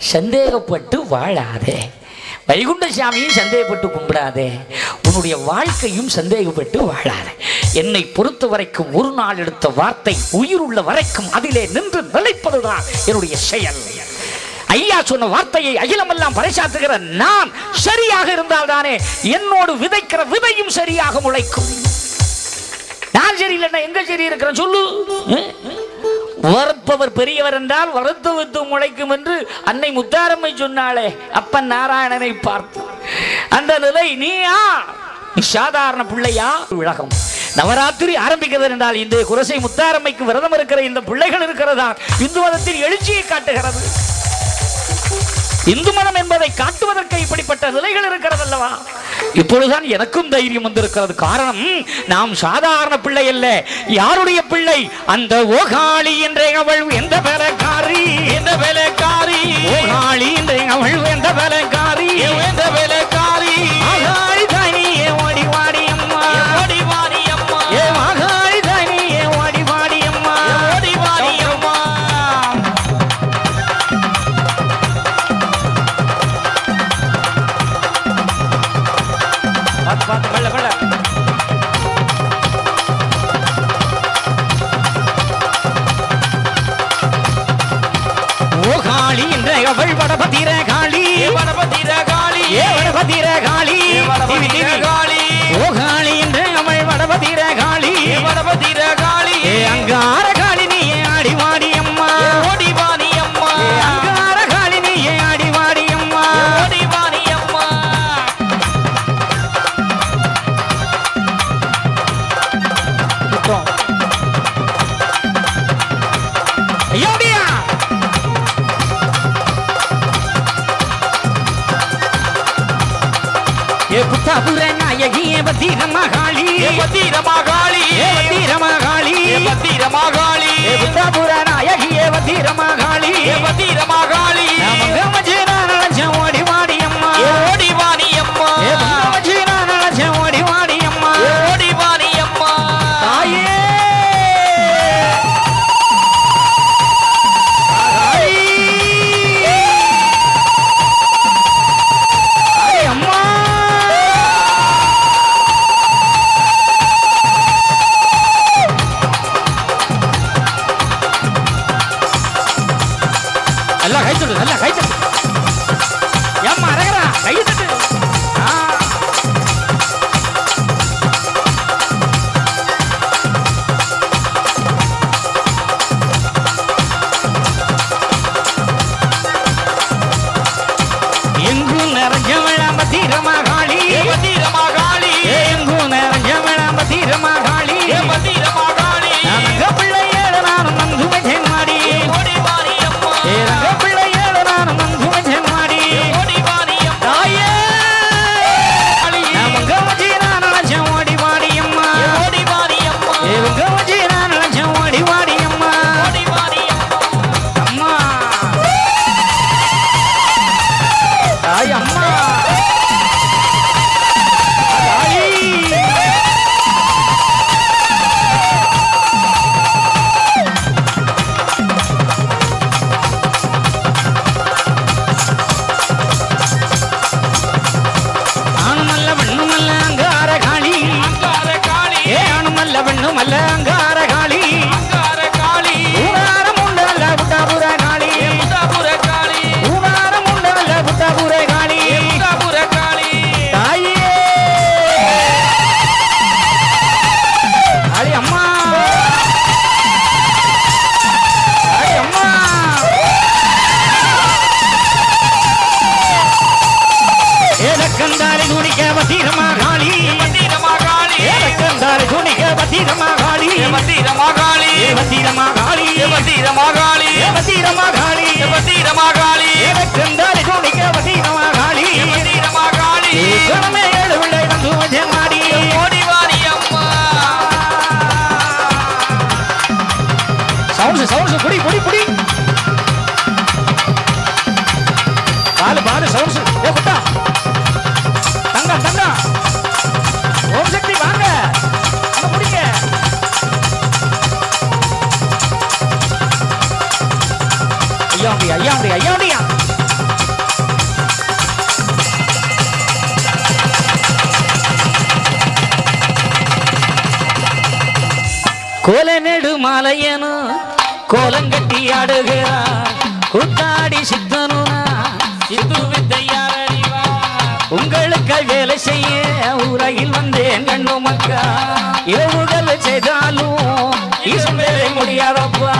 சந்தேகப்பட்டு வாழாதே வைகுண்ட சாமியும் சந்தேகப்பட்டு கும்பிடாதே உன்னுடைய வாழ்க்கையும் சந்தேகப்பட்டு வாழாதே என்னை பொறுத்த வரைக்கும் ஒரு நாள் எடுத்த வார்த்தை உயிருள்ள வரைக்கும் அதிலே நின்று நிலைப்பதுதான் என்னுடைய செயல் ஐயா சொன்ன வார்த்தையை அகிலமெல்லாம் பறைசாற்றுகிற நான் சரியாக இருந்தால் தானே என்னோடு விதைக்கிற விதையும் சரியாக முளைக்கும் நான் சரி இல்லைன்னா எங்க சரி இருக்கிறேன் சொல்லு அஹ்? வறுப்பவர் பெரியவர் என்றால் வறுத்து வித்து முளைக்கும் என்று அன்னை முத்தாரம்மை சொன்னாளே அப்பன் நாராயணனை பார்த்து அந்த நிலை நீயா நீ சாதாரண பிள்ளையா உலகம் நவராத்திரி ஆரம்பிக்கிறது என்றால் இந்த குரசை முத்தாரம்மைக்கு விரதம் இருக்கிற இந்த பிள்ளைகள் இருக்கிறதா இந்து மதத்தின் எழுச்சியை காட்டுகிறது இந்து மதம் என்பதை காட்டுவதற்கு இப்படிப்பட்ட நிலைகள் இருக்கிறது அல்லவா இப்பொழுதுதான் எனக்கும் தைரியம் வந்திருக்கிறது காரணம் நாம் சாதாரண பிள்ளை அல்ல யாருடைய பிள்ளை அந்த ஓகாளி என்ற அவள் எந்த வேலைக்காரி எந்த வேலைக்காரி ஓகாளி என்ற அவள் எந்த வேலைக்காரி எந்த வேலைக்காரி ஆகாளி தானியே ஓடி வாடி அம்மா ஓடி வாடி அம்மா ஏ ஆகாளி தானியே ஓடி வாடி அம்மா ஓடி வாடி அம்மா பார்த்து பார்த்து மெல்ல மெல்ல ஓ காளி என்ற அவள் வடபதிர காளி வடபதிர காளி ஏ வடபதிர காளி வடபதிர காளி ஓ காளி என்ற அவள் வடபதிர காளி வடபதிர காளி ஏ அங்கார காளி நீ ஆடி வாடி அம்மா ஓடி வாடி அம்மா அங்கார காளி நீ ஆடி வாடி அம்மா ஓடி வாடி அம்மா குத்தம் ஐயோடியா ஏ புத்தாபுர நாயகி ஏ பத்திரமா காளி ஏ பத்திரமா காளி ஏ பத்திரமா காளி ஏ பத்திரமா காளி ஏ புத்தாபுர நாயகி ஏ பத்திரமா காளி ஏ பத்திரமா காளி நமங்க மஜினா நலஞ்ச ஓடி வாடி அம்மா ஓடி வாடி அம்மா ஏ நமங்க மஜினா நலஞ்ச ஓடி வாடி அம்மா ஓடி வாடி அம்மா தாயே தாயே அம்மா நல்லா கை தட்டு நல்லா கை தட்டு ஏம்மா அரகரா கை தட்டு ஆ. எங்கும் நிறைஞ்ச விழாம தீரமா காளி தீரமா காளி எங்கும் நிறைஞ்ச விழாம தீரமா காளி தீரமா காளி நமக்கு பிள்ளையேடு நானும் வந்து வச்சேன் மாடி ஓடி வாரி அம்மா ஏங்க பிள்ளையேடு நானும் வந்து வச்சேன் மாடி ஓடி வாரி அம்மா தாயே நமக்கு வச்சி நான் நினைச்சேன் ஓடி வாடி அம்மா ஓடி வாரி அம்மா இவங்க வச்சி நான் நினைச்சேன் ஓடி வாடி அம்மா ஓடி வாரி அம்மா தாய் அம்மா தாயி ஆணுமல்ல பெண்ணுமல்ல அங்கார காளி அங்கார காளி ஏ ஆணுமல்ல பெண்ணுமல்ல அங்கார காளி அங்கார காளி ஊனாரம் உண்டல்ல புட்டாபுர காளி புட்டாபுர காளி ஊனாரம் உண்டல்ல புட்டாபுர காளி புட்டாபுர காளி தாயே காளி அம்மா காளி அம்மா ஏலக்கந்தாரி துணிக்க பத்திரமா காளி பத்திரமா காளி ஏலக்கந்தாரி துணிக்க பத்திரமா காளி பத்திரமா காளி பத்திரமா காளி பத்திரமா காளி பத்திரமா காளி பத்திரமா காளி ஏலக்கந்தாரி துணிக்க பத்திரமா காளி பத்திரமா காளி கணமே ஏழு பிள்ளை வந்து வச்சேன் மாடி ஓடி வாரி அம்மா சவுண்ட்ஸ் சவுண்ட்ஸ் புடி புடி புடி பாலு பாலு சவுண்ட்ஸ் ஏ குட்டா தங்க தங்க ஓம் சக்தி வாங்க அங்க முடிங்க ஐயா முடியா ஐயா முடியா ஐயா முடியா கோல நெடு மாலையனும் கோலங்கட்டி ஆடுகிறார் கூத்தாடி சித்தனுனா சித்து வித்தையார் அறிவார் உங்களுக்கு வேலை செய்ய உலகில் வந்தேன் கண்ணு மக்கா இரவுகள் செய்தாலும் ஈசன் வேலை முடியாதப்பா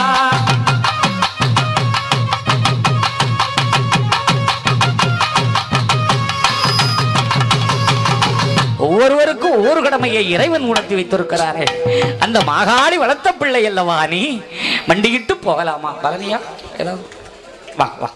ஒவ்வொருவருக்கும் ஒவ்வொரு கடமையை இறைவன் உணர்த்தி வைத்திருக்கிறாரே அந்த மாகாளி வளர்த்த பிள்ளை அல்லவா நீ மண்டிக்கிட்டு போகலாமா பழனியா ஏதாவது வா வா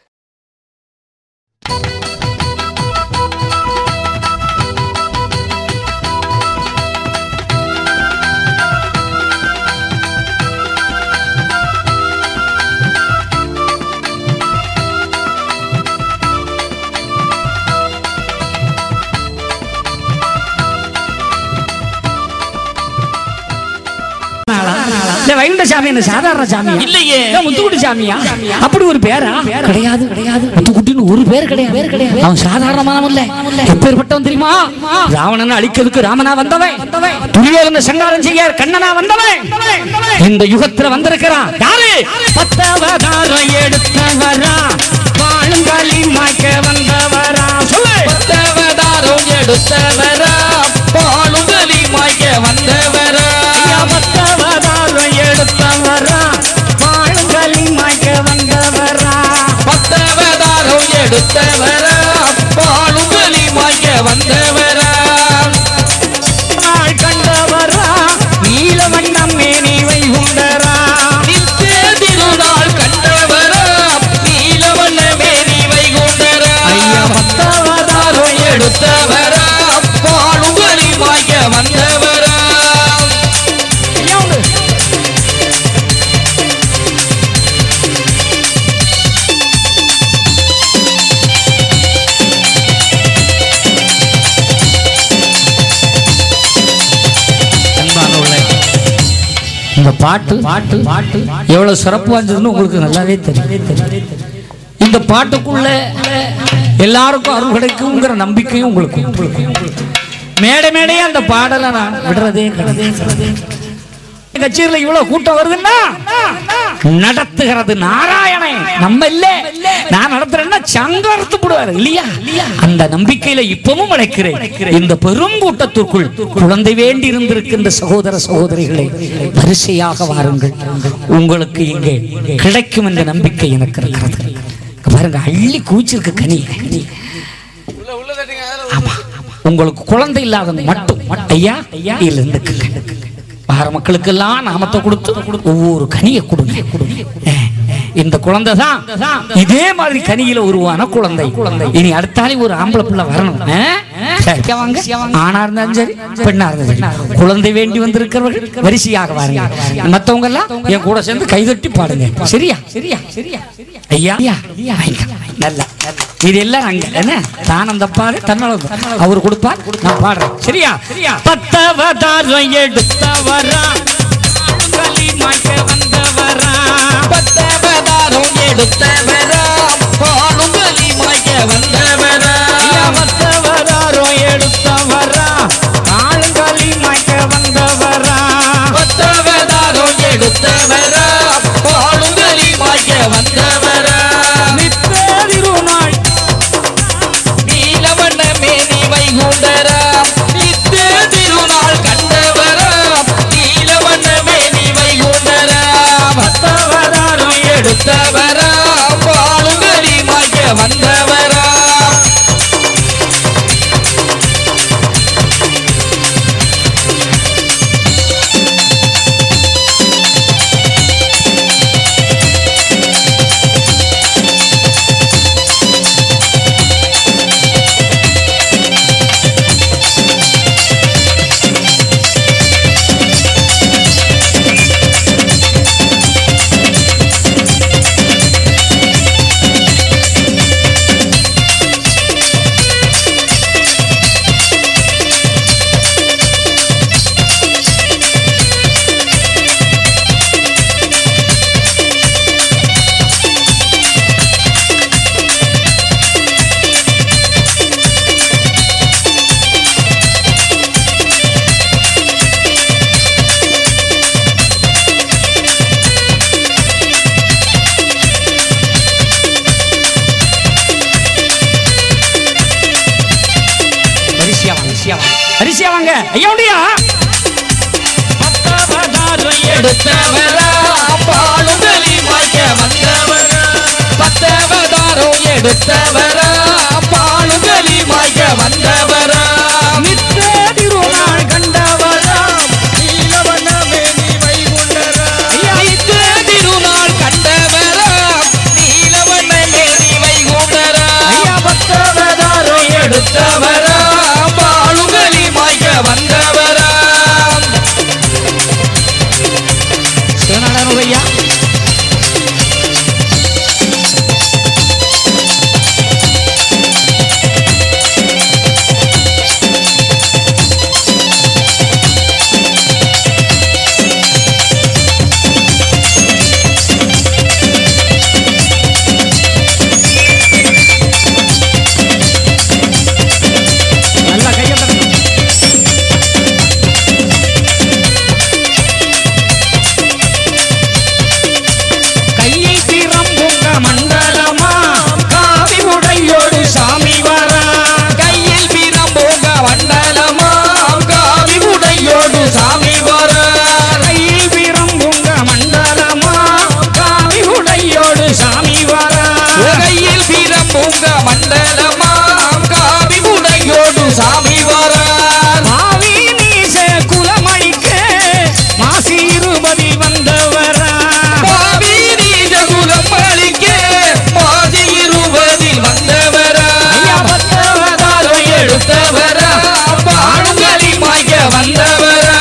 இந்த வைகுண்ட சாமி என்ன சாதாரண சாமி இல்லையே. முத்துக்குட்டி சாமியா அப்படி ஒரு பேரா கிடையாது கிடையாது முத்துக்குட்டின்னு ஒரு பேர் கிடையாது பேர் கிடையாது அவன் சாதாரணமானவன் இல்ல எப்பேற்பட்டவன் தெரியுமா ராவணனை அழிக்கிறதுக்கு ராமனா வந்தவன் துரியோதன சங்காரம் செய்ய கண்ணனா வந்தவன் இந்த யுகத்துல வந்திருக்கிறான் யாரு பத்தவதாரம் எடுத்தவரா வாழுங்காலி மாய்க்க வந்தவரா சொல்லு பத்தவதாரம் எடுத்தவரா பாலுங்கலி மாய்க்க வந்தவரா ஐயா, பத்தவதாரம் எடுத்தவரா வாழுங்காலி மாய்க்க வந்தவரா பத்தவதாரம் எடுத்தவரா பாலுங்கலி மாய்க்க வந்தவரா நாள் கண்டவரா நீல வண்ணம் மேனி வைகுண்டரா நித்திய திருநாள் கண்டவரா நீலவண்ண மேரி வைகுண்டரா ஐயா பத்தவதாரம் எடுத்தவரா பாலுங்கலி மாய்க்க வந்தவரா எடுத்தவரா இந்த பாட்டு பாட்டு பாட்டு எவ்வளவு சிறப்பு வாய்ந்ததுன்னு உங்களுக்கு நல்லாவே தெரியும் இந்த பாட்டுக்குள்ள எல்லாருக்கும் அருள் கிடைக்குங்கிற நம்பிக்கையும் உங்களுக்கு உண்டு. மேடை மேடையே அந்த பாடலை நான் விடுறதே கிடையாது கச்சேரியில இவ்வளவு கூட்டம் வருதுன்னா நடத்துகிறது நாராயணன் நம்ம இல்ல நான் நடத்துறேன்னா சங்கரத்து போடுவாரு இல்லையா அந்த நம்பிக்கையில இப்பவும் அழைக்கிறேன் இந்த பெரும் கூட்டத்திற்குள் குழந்தை வேண்டி இருந்திருக்கின்ற சகோதர சகோதரிகளை வரிசையாக வாருங்கள் உங்களுக்கு இங்கே கிடைக்கும் என்ற நம்பிக்கை எனக்கு இருக்கிறது இங்க பாருங்க அள்ளி கூச்சிருக்கு கனி ஆமா உங்களுக்கு குழந்தை இல்லாத மட்டும் ஐயா இதுல இருந்துக்குங்க வார மக்களுக்கெல்லாம் நாமத்தை கொடுத்து ஒவ்வொரு கனியை கொடுங்க அஹ், இந்த குழந்தை தான் இதே மாதிரி கனியில உருவான குழந்தை குழந்தை இனி அடுத்தாலே ஒரு ஆம்பளை பிள்ளை வரணும் அஹ்? சரி, வாங்க ஆணா இருந்தாலும் சரி பெண்ணா இருந்தாலும் சரி குழந்தை வேண்டி வந்திருக்கிறவர்கள் வரிசையாக வாருங்க மத்தவங்க எல்லாம் என் கூட சேர்ந்து கைதட்டி பாடுங்க சரியா சரியா சரியா ஐயா ஐயா ஐயா நல்லா இது எல்லாம் அங்க என்ன தானம் தப்பாது தன்னலம் அவர் கொடுப்பார் நான் பாடுறேன் சரியா சரியா பத்தவதாரம் எடுத்தவரா களி மாய்க்க வந்தவரா பத்தவதாரம் எடுத்தவரா பாலுங்கலி மாய்க்க வந்தவரா ஐயா, பத்தவதாரம் எடுத்தவரா ஆளுங்களி மாய்க்க வந்தவரா பத்தவதாரம் எடுத்தவரா பாலுங்கலி மாய்க்க வந்தவரா நித்ததிருநாள் நீலவண்ண மேனி வைகுண்டரா நித்திய திருநாள் கண்டவரா நீலவண்ண மேனி வைகுண்டரா பத்தவதாரம் எடுத்தவரா பாலுங்கலி மாய்க்க எடுத்தவரா பாலுதலி மாய்க்க வந்தவரா பத்தவதாரம் எடுத்தவரா பாலுதலி மாய்க்க வந்தவரா நித்த திருநாள் கண்டவரா நீலவனமே நீ வைகுண்டரா நித்த திருநாள் கண்டவரா நீலவனமே நீ வைகுண்டரா பத்தவதாரம் எடுத்தவரா பாலுதலி மாய்க்க வந்தவரா சிவநாடானுடையா நல்லா கையை தட்டணும் கையில் திறம்புங்க மண்டலமா காவி உடையோடு சாமி வரா கையில் திறம்புங்க மண்டலமா காவி உடையோடு சாமி வரா கையில் திறம்புங்க மண்டலமா காவி உடையோடு சாமி வரா கையில் திறம்புங்க மண்டலமா காவி உடையோடு சாமி வரா மாவி நீச குலமணிக்க மாசி இருபதில் வந்தவரா பாவி நீச குலமணிக்க மாசி இருபதில் வந்தவரா பத்தவதாரோ எடுத்தவரா பாடுங்களி மாய்க்க வந்தவரா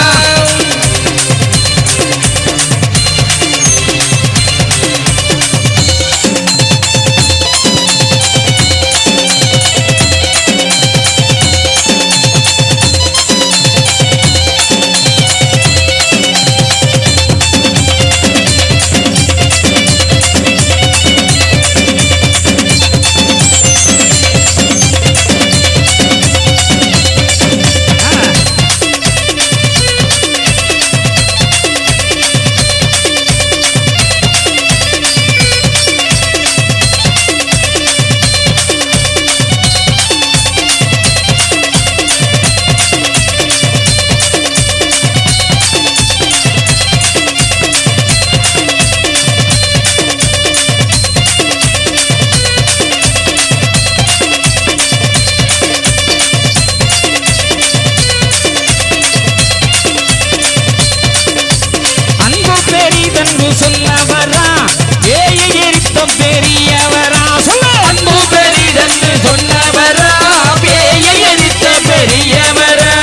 அன்பு பெரிதென்று சொன்னவரா ஏய எரித்தம் பெரியவரா சொல்ல அன்பு பெரிதென்று சொன்னவரா ஏய எரித்த பெரியவரா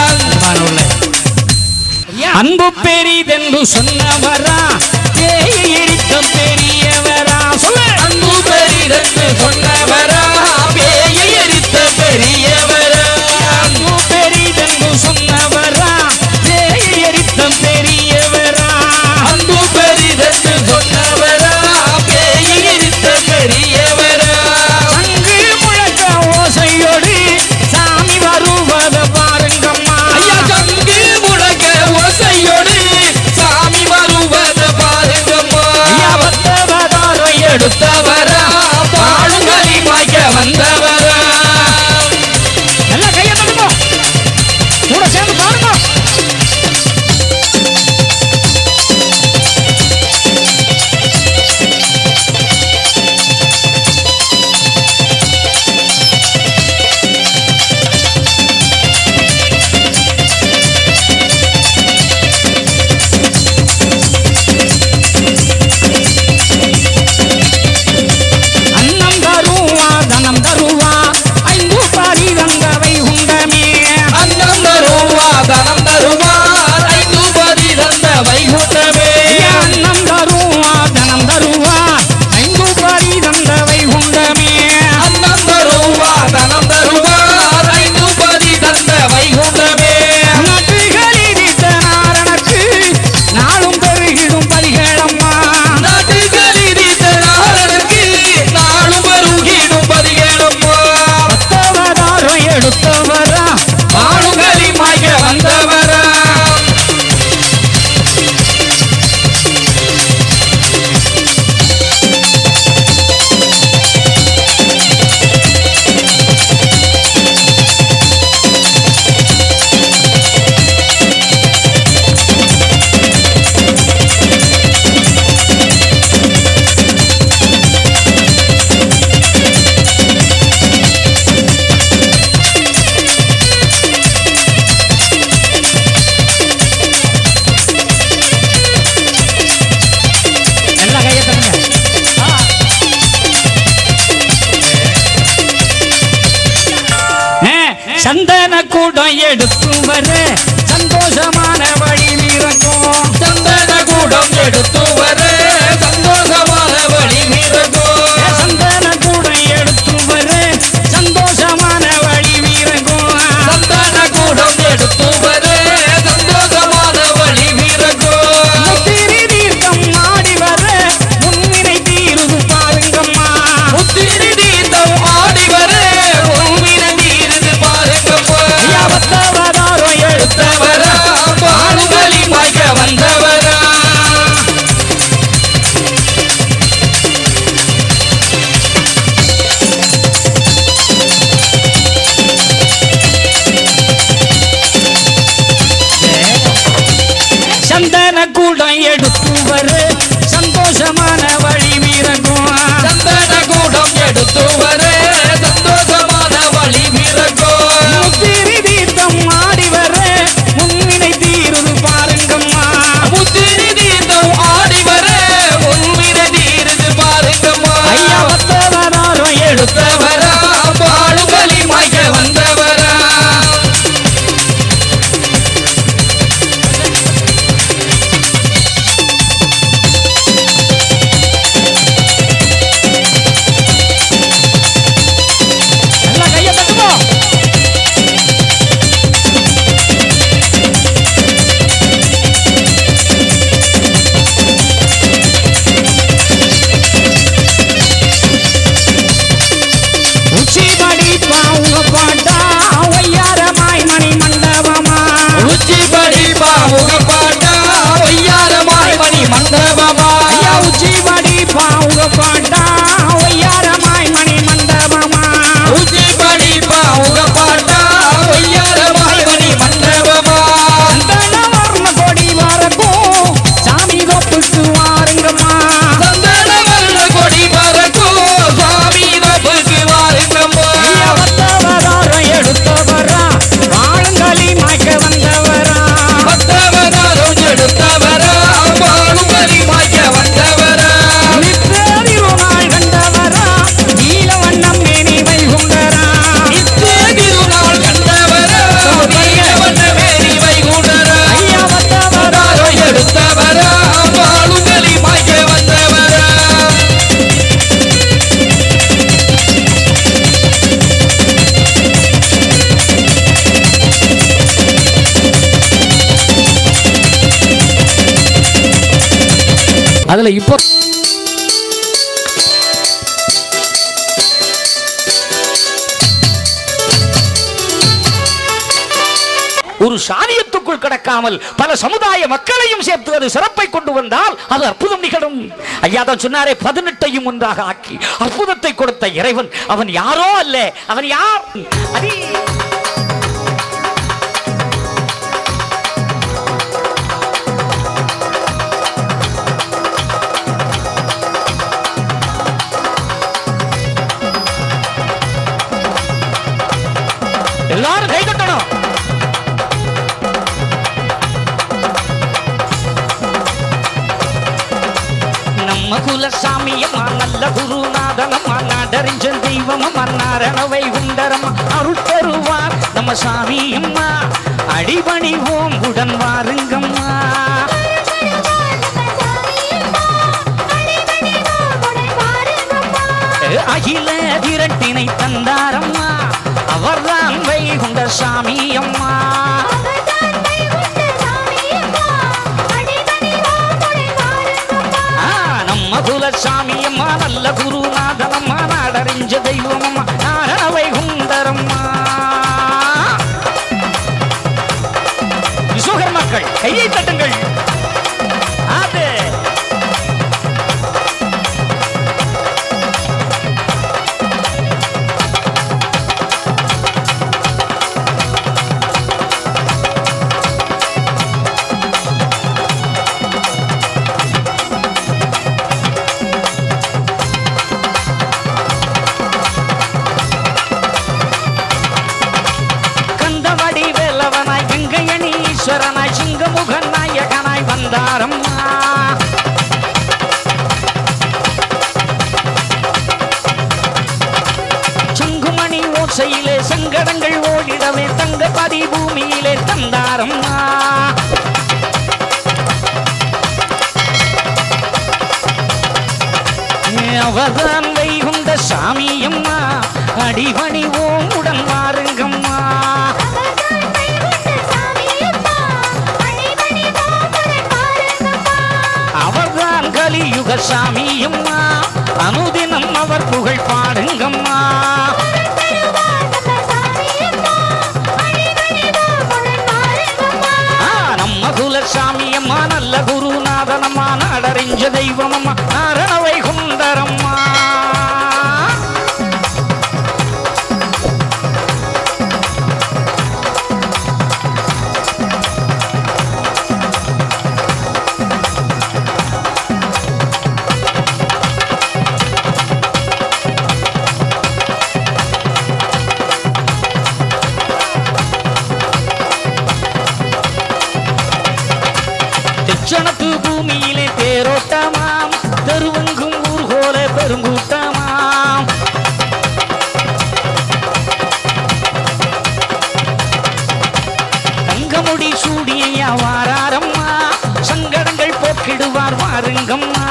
அன்பு பெரிதென்று சொன்னவரா ஏய எரித்தம் பெரியவரா சொல்ல அன்பு பெரிதென்று சொன்னவரா ஏய எரித்த பெரியவரா அன்பு பெரிதென்று சொன்னவரா ஏய எரித்தம் பெரியவரா அன்பு பெரிதென்று சொன்னவரா பேய் எரித்த பெரியவரா அங்கு முழக்க ஓசையோடு சாமி வருவத பாருங்கம்மா ஐயா சங்கு முழக்க ஓசையோடு சாமி வருவத பாருங்கம்மா ஐயா பத்தவதாரம் எடுத்தவரா பாடுங்களி மாய்க்க கூடம் எடுத்து வர சந்தோஷமான வழி வீரக்கும் சந்தன கூடம் எடுத்து வர சந்தோஷமான வழி வீரக்கும் சந்தன கூடம் எடுத்து வர சந்தோஷமான வழி வீரக்கும் சந்தன கூடம் எடுத்து வர சந்தோஷமான வழி வீரக்கும் முத்திரி தீர்த்தம் ஆடி வர முன்னினை தீருது பாருங்கம்மா முத்திரி தீர்த்தம் ஆடி வர உன்வினை தீருது பாருங்கம்மா யாவத்தவதாரோ எடுத்த வந்தவரா பாடுகளி மாய்க்க வந்தவரா சந்தன கூடம் எடுத்து வர சந்தோஷமான வழி வீரக்கும் சந்தன கூடம் எடுத்து வர சந்தோஷமான வழி வீரக்கும் முத்திரி தீர்த்தம் ஆடி வர முன்னினை தீருது பாருங்கம்மா முத்திரி தீர்த்தம் ஆடி வர உன்வினை தீருது பாருங்கம்மா ஐயா வத்தவதாரோ எடுத்த வந்தவரா பாடுகளி மாய்க்க வந்தவரா நல்லா கையை தட்டுவோம் உச்சி படிப்பா உங்க பாட்டா ஒய்யாரமாய் மணி மண்டபமா உச்சி படிப்பா முகப்பாட்டா ஒய்யாரமாய் மணி மண்டபமா ஐயா உச்சி படிப்பா உங்க பாட்டா ஒய்யாரமாய் மணி மண்டபமா உச்சி படிப்பா முகப்பாட்டா ஒய்யாரமாய் மணி மண்டபமா சந்தனவர்ண கொடி வரக்கும் சாமி தொப்புக்கு வாருங்கம்மா சந்தன வர்ண கொடி பறக்கும் சுவாமி தப்புக்கு வாருங்கம்மா ஐயா வத்தவதாரம் எடுத்தவரா வாழுங்களி மாய்க்க வந்தவரா பத்தவதாரம் எடுத்தவரா பாடுபலி மாய்க்க வந்தவரா நித்ததிருநாள் கண்டவரா நீல வண்ணம் மேனி வைகுண்டரா நித்திய திருநாள் கண்டவரா நீலவண்ண மேரி வைகுண்டரா ஐயா வத்தவதாரம் பதாரம் எடுத்தவரா பாடுபலி மாய்க்க வந்தவரா அதுல இப்போ ஒரு சாதியத்துக்குள் கிடக்காமல் பல சமுதாய மக்களையும் சேர்த்து அது சிறப்பை கொண்டு வந்தால் அது அற்புதம் நிகழும் ஐயா தான் சொன்னாரே பதினெட்டையும் ஒன்றாக ஆக்கி அற்புதத்தை கொடுத்த இறைவன் அவன் யாரோ அல்ல அவன் யார் அடி எல்லாரும் கை தட்டணும் நம்ம குலசாமியம்மா நல்ல குருநாதனம்மா நாடறிஞ்ச தெய்வமம்மா நாரணவை உண்டரம்மா அருள் தருவார் நம்ம சாமியம்மா அடிபணிவோம் உடன் வாருங்கம்மா அகில திரட்டினை தந்தாரம்மா அவர்தான் வைகுண்ட சாமி அம்மா ஆ, நம்ம குலசாமி அம்மா நல்ல குருநாதனம்மா நாடறிஞ்ச தெய்வம் அம்மா நாரண வைகுண்டரம்மா விஸ்வகர் மக்கள் கையை தட்டுங்கள் அது கந்தவடி வேலவனாய் கங்கையணி ஈஸ்வரனாய் சிங்கமுகன் நாயகனாய் வந்தாரம்மா சங்குமணி ஓசையிலே சங்கடங்கள் ஓடிடவே தங்க பதி அவதான் வைகுண்ட சாமியம்மா அடிபணிவோம் உடன் வாருங்கம்மா அவர்தான் கலியுக சாமியம்மா அனுதினம் அவர் புகழ் பாடுங்கம்மா ஆ, நம்ம குலசாமியம்மா நல்ல குருநாதனம்மா நாடறிஞ்ச தெய்வமம்மா நாரண வைகுண்டரம்மா தெச்சணத்து பூமியிலே தேரோட்டமாம் தெருவெங்கும் ஊர்கோல பெருங்கூட்டமாம் தங்கமுடி சூடியா வாராரம்மா சங்கடங்கள் போக்கிடுவார் வாருங்கம்மா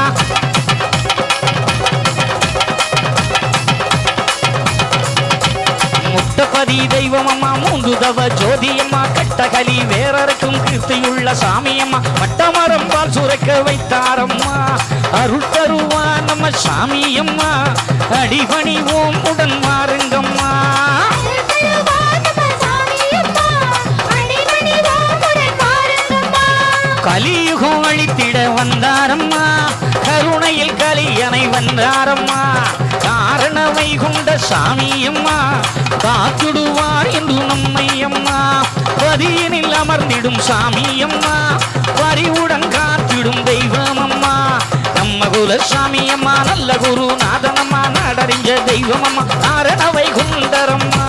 முட்டபதி தெய்வமம்மா மூன்று தவ ஜோதியம்மா கட்டகலி வேறருக்கும் கீர்த்தியுள்ள சாமியம்மா மட்டமரம் பால் சுரைக்க வைத்தாரம்மா அருள் தருவா நம்ம சாமியம்மா அடிபணிவோம் உடன் மாறுங்கம்மா கலியுகம் அழித்திட வந்தாரம்மா கருணையில் கலியனை வந்தாரம்மா காரண வைகுண்ட சாமியம்மா காத்துடுவார் என்று நம்மை அம்மா பதியினில் அமர்ந்திடும் சாமியம்மா பரிவுடன் காத்திடும் தெய்வம் அம்மா நம்ம குல சாமியம்மா நல்ல குருநாதனம்மா நாடறிஞ்ச தெய்வமம்மா காரண வைகுண்டரம்மா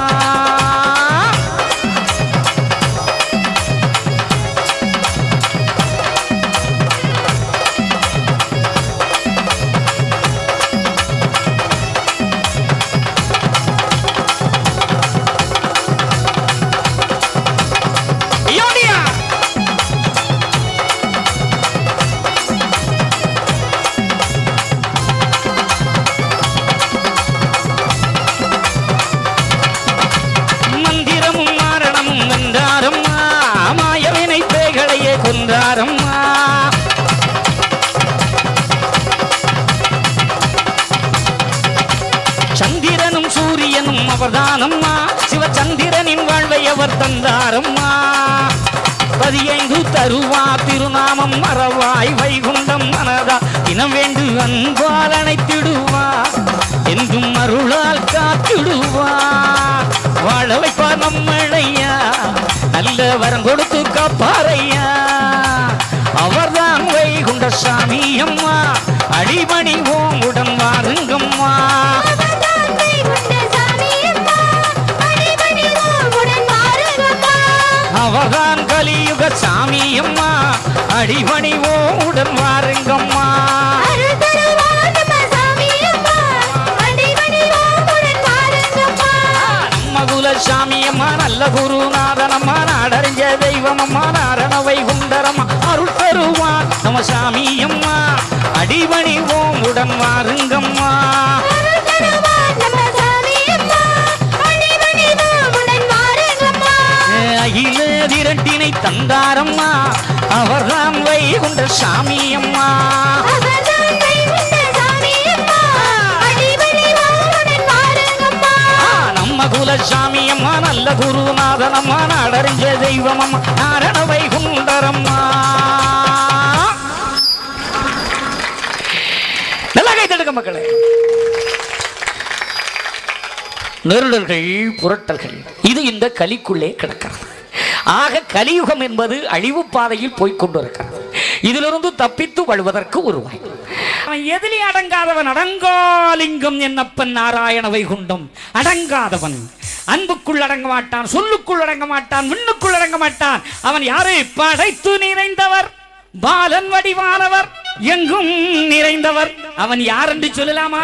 யோடியா மந்திரமும் மாரணமும் வென்றாரம்மா மாயவினை பேய்களையே கொன்றாரம்மா சந்திரனும் சூரியனும் அவர்தானம்மா சிவச்சந்திரனின் வாழ்வை அவர் தந்தாரம்மா பதியைந்து தருவா திருநாமம் மறவாய் வைகுண்டம் மனதா தினம் வேண்டு அன்பால் அணைத்திடுவா என்றும் அருளால் காத்திடுவா வாழ வைப்பார் நம்மளையா நல்ல வரம் கொடுத்து காப்பாரையா அவர்தான் வைகுண்ட சாமி அம்மா அடிமணி ஓம் உடன் வாருங்கம்மா அவர்தான் கலியுக சாமி அம்மா அடிமணி ஓம் உடன் வாருங்கம்மா நம்ம குலசாமி அம்மா நல்ல குருநாதனம்மா நாடறிஞ்ச தெய்வம் அம்மா நாரண வைகுண்டரம்மா அருள் தருவான் நம்ம சாமி அம்மா அடிமணி ஓம் உடன் வாருங்கம்மா அகில திரட்டினை தந்தாரம்மா அவர்தான் வைகுண்ட சாமி அம்மா ஆ, நம்ம குலசாமி அம்மா நல்ல குருநாதனம்மா நாடறிஞ்ச தெய்வம் அம்மா நாரண வைகுண்டரம்மா நல்லா கை தடுக்க மக்களே நெருடல்கள் புரட்டல்கள் இது இந்த கலிக்குள்ளே கிடக்கிறது ஆக கலியுகம் என்பது அழிவு பாதையில் போய்க் கொண்டிருக்கிறது இதிலிருந்து தப்பித்து வழுவதற்கு ஒரு வாய்ப்பு அவன் எதிரி அடங்காதவன் அடங்காலிங்கம் என்னப்பன் நாராயண வைகுண்டம் அடங்காதவன் அன்புக்குள் அடங்க மாட்டான் சொல்லுக்குள் அடங்க மாட்டான் விண்ணுக்குள் அடங்க மாட்டான் அவன் யாரு படைத்து நிறைந்தவர் பாலன் வடிவானவர் எங்கும் நிறைந்தவர் அவன் யார் என்று சொல்லலாமா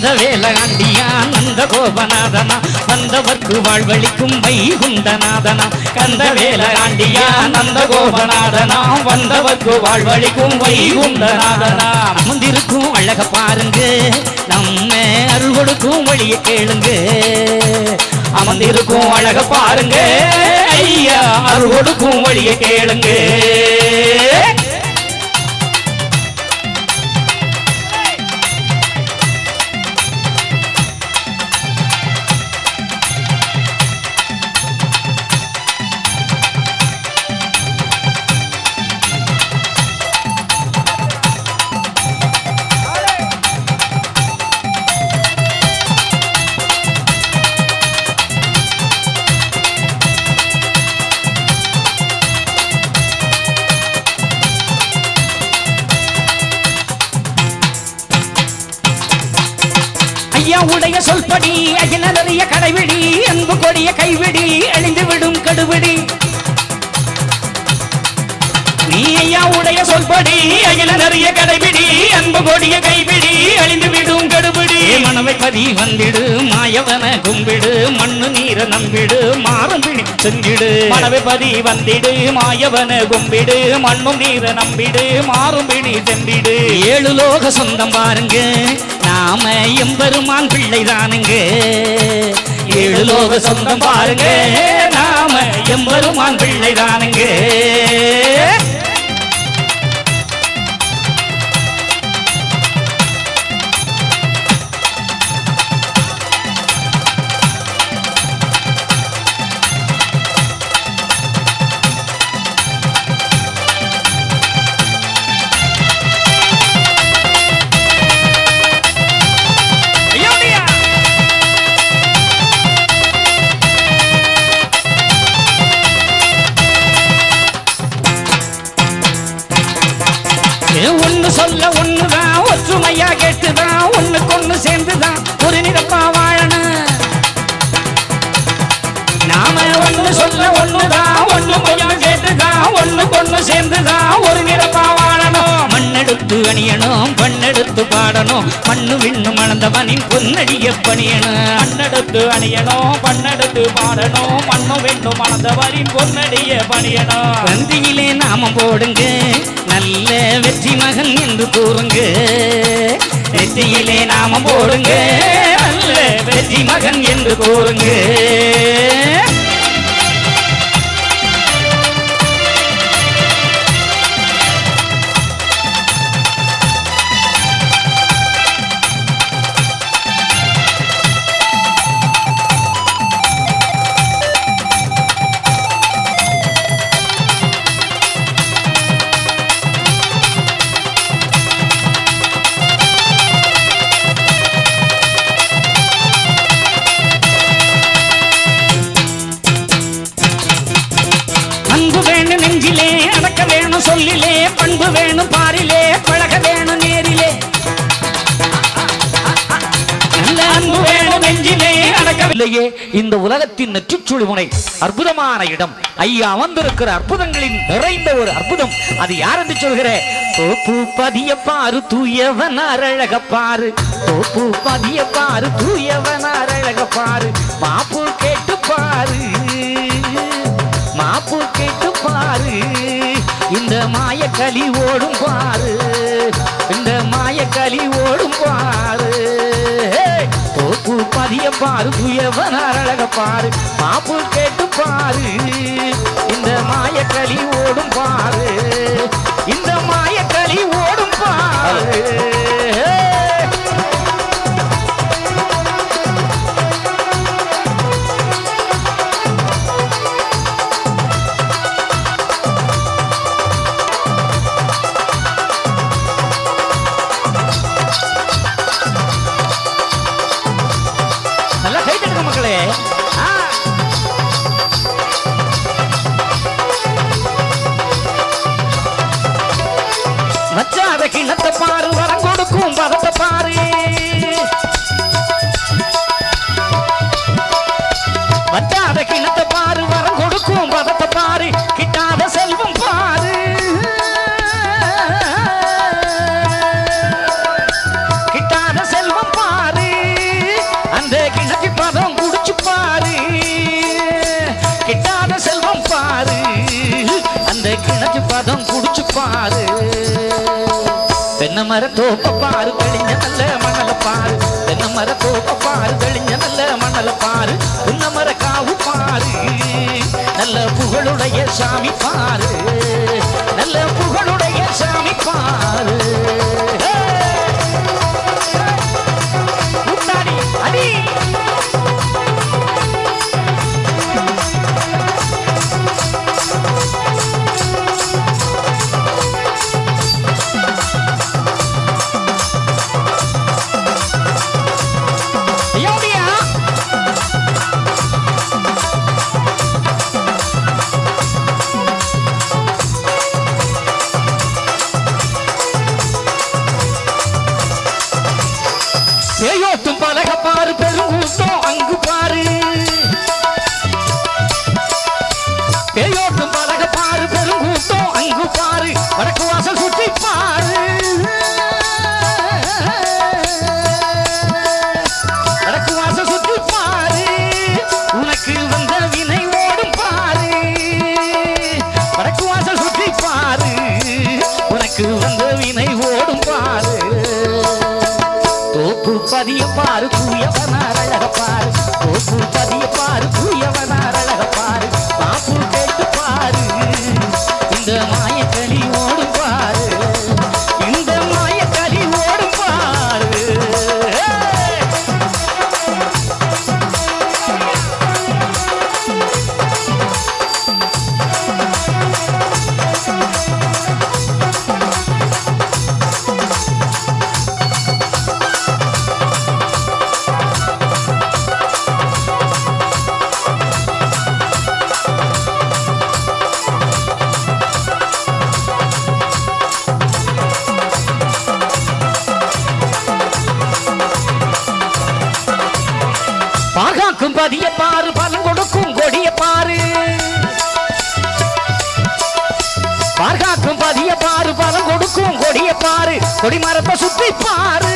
கந்த வேலாண்டியா நந்த கோபநாதனா வந்தவர்க்கு வாழ்வழிக்கும் வைகுண்டநாதனா கந்த வேலாண்டியா நந்த கோபநாதனா வந்தவர்க்கு வாழ்வழிக்கும் வைகுண்டநாதனா முந்திருக்கும் அழக பாருங்க நம்ம அருள் கொடுக்கும் வழியை கேளுங்க அமர்ந்திருக்கும் அழக பாருங்க ஐயா அருள் கொடுக்கும் வழியை கேளுங்க ஐயா உடைய சொல்படி அகிலறிய கடைவிடி அன்பு கொடிய கைவிடி அழிந்து விடும் கடுவிடி நீ ஐயா உடைய சொல்படி அகில நிறைய கடைபிடி அன்பு கொடிய கைபிடி அழிந்து விடும் கடுபிடி மனவை பதி வந்திடு மாயவன கும்பிடு மண்ணு நீர நம்பிடு மாறும் பிடி செஞ்சிடு மனவை பதி வந்திடு மாயவன கும்பிடு மண்ணும் நீர நம்பிடு மாறும் பிடி செம்பிடு ஏழு லோக சொந்தம் பாருங்க நாம எம்பெருமான் பிள்ளை தானுங்க ஏழு லோக சொந்தம் பாருங்க நாம எம்பெருமான் பிள்ளை தானுங்க ஐயோடியா ஒன்னு சொல்ல ஒண்ணுதான் ஒற்றுமையா கேட்டுதான் ஒண்ணுக்கு ஒண்ணு சேர்ந்துதான் ஒரு நிறப்பா வாழணும் நாம ஒண்ணு சொல்ல ஒண்ணுதான் ஒண்ணு கொஞ்சம் கேட்டுதான் ஒண்ணுக்கு ஒண்ணு சேர்ந்துதான் ஒரு நிறப்பா வாழணும் மண்ணெடுத்து அணியணும் பண்ணெடுத்து பாடணும் மண்ணு விண்ணு மணந்தவனின் பொன்னடிய பணியணும் மண்ணெடுத்து அணியணும் பண்ணெடுத்து பாடணும் மண்ணு விண்ணு மணந்தவனின் பொன்னடிய பணியணும் வந்தியிலே நாமம் போடுங்க நல்ல வெற்றி மகன் என்று கூறுங்க வெற்றியிலே நாமம் போடுங்க நல்ல வெற்றி மகன் என்று கூறுங்க அன்பு வேணும் நெஞ்சிலே அடக்க வேணும் சொல்லிலே பண்பு வேணும் பாரிலே பழக வேணும் நேரிலே நல்ல அன்பு வேணும் நெஞ்சிலே அடக்க இல்லையே இந்த உலகத்தின் நெற்றிச்சுழி முனை அற்புதமான இடம் ஐயா அமர்ந்திருக்கிற அற்புதங்களின் நிறைந்த ஒரு அற்புதம் அது யார் என்று சொல்கிற தோப்பு பதிய பாரு தூயவன் அழக பாரு தோப்பு பதிய பாரு தூயவன் அழக பாரு மாப்பு கேட்டு பாரு மாப்பு கேட்டு பாரு இந்த மாயக்களி ஓடும் பாரு இந்த மாயக்களி ஓடும் பாரு ஹே! தோப்பு பதிய பாரு புயவன் அழக பாரு மாப்பு கேட்டு பாரு இந்த மாயக்களி ஓடும் பாரு இந்த மாயக்களி ஓடும் பாரு ஹே! நல்லா கை தட்டுங்க மக்களே ஆ. வச்சாத கிணத்த பாரு வரங்க பாரு தென்னை மர தோப்ப பாரு தெளிஞ்ச நல்ல மணல பாரு தென்னை மர தோப்ப பாரு தெளிஞ்ச நல்ல மணல பாரு உன்ன மர காவு பாரு நல்ல புகழுடைய சாமி பாரு நல்ல புகழுடைய சாமி பாரு முட்டாடி அடி ஐயோடியா பேயோட்டும் பலக பாரு பெருங்கூட்டம் அங்கு பாரு பேயோட்டும் பலக பாரு பெருங்கூட்டம் அங்கு பாரு வடக்கு வாசல் சுற்றி பாரு வடக்கு வாசல் சுற்றி பாரு உனக்கு வந்த வினை ஓடும் பாரு வடக்கு வாசல் சுற்றி பாரு உனக்கு வந்த வினை ஓடும் பாரு தோப்பு பதிய பாரு தூயவனார் அழக பாரு தோப்பு பதிய பாரு தூயவனார் அழக பாரு பாப்பு கேட்டு பாரு இந்த மாயக்களி ஓடும் பாரு இந்த மாயக்களி ஓடும் பாரு ஏய்! பாகாக்கும் பதிய பாரு பலன் கொடுக்கும் கொடிய பாரு பாகாக்கும் பதிய பாரு பலன் கொடுக்கும் கொடிய பாரு கொடி மரத்தை சுத்தி பாரு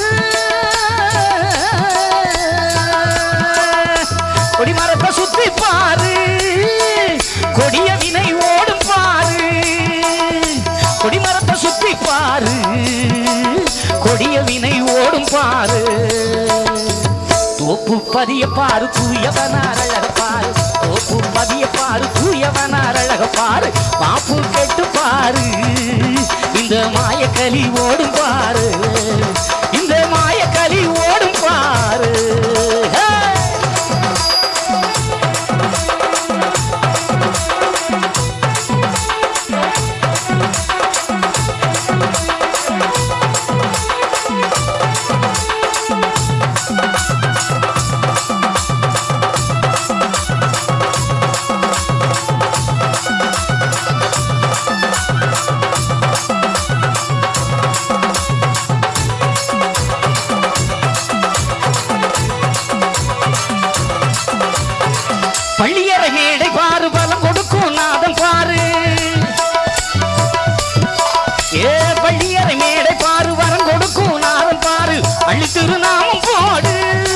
கொடி மரத்தை சுத்தி பாரு கொடிய வினை ஓடும் பாரு கொடி மரத்தை சுத்தி பாரு கொடிய வினை ஓடும் பாரு தோப்பு பதிய பாரு தூயவனார் அழக பாரு தோப்பு பதிய பாரு தூயவனார் அழக பாரு பாப்பு கெட்டு பாரு இந்த மாயக்கலி ஓடும் பாரு இந்த மாயக்கலி ஓடும் பாரு ஹே! பள்ளியறை மேடை பாரு பலம் கொடுக்கும் நாதம் பாரு ஏ பள்ளியறை மேடை பாரு வரம் கொடுக்கும் நாதம் பாரு அள்ளி திருநாமம் போடு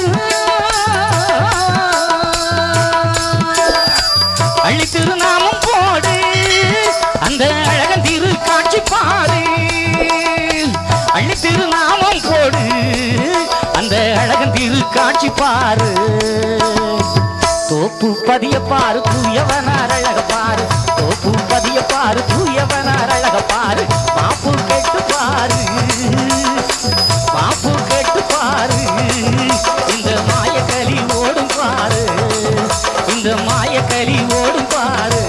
அள்ளி திருநாமம் போடு அந்த அழகன் திரு காட்சி பாரு அள்ளி திருநாமம் போடு அந்த அழகன் திரு காட்சி பாரு தோப்பு பதிய பாரு தூயவனார் அழக பாரு தோப்பு பதிய பாரு தூயவனார் அழக பாரு பாப்பு கேட்டு பாரு பாப்பு கேட்டு பாரு இந்த மாயக்கலி ஓடும் பாரு இந்த மாயக்கலி ஓடும் பாரு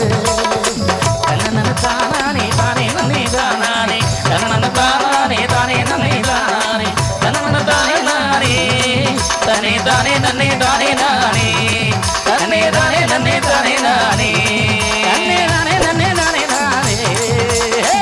தனனன தானானே தானே நனே தானானே தனனன தானானே தானே நனே தானானே தனனன தானே நானே தனே தானே நன்னே தானே நானே தன்னே தானே நன்னே தானே நானே தன்னே தானே நன்னே தானே நானே ஹே!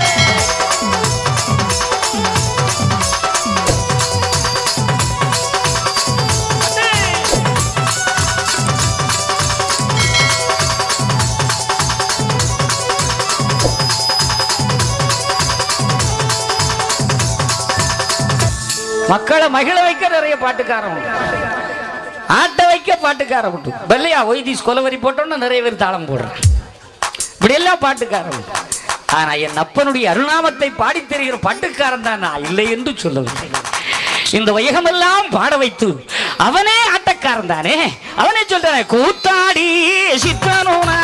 மக்களை மகிழ வைக்க நிறைய பாட்டுக்காரன் உண்டு. ஆட்ட வைக்க பாட்டுக்காரன் உண்டு வெள்ளையா ஒய்தீஸ் கொலவரி போட்டோன்னு நிறைய பேர் தாளம் போடுறான் இப்படி எல்லாம் பாட்டுக்காரன் உண்டு. ஆனா என் அப்பனுடைய அருணாமத்தை பாடித் தெரிகிற பாட்டுக்காரன் தான் நான் இல்லை என்று சொல்லவில்லை இந்த வையகமெல்லாம் பாட வைத்து அவனே ஆட்டக்காரன் தானே அவனே சொல்றானே கூத்தாடி சித்தனோனா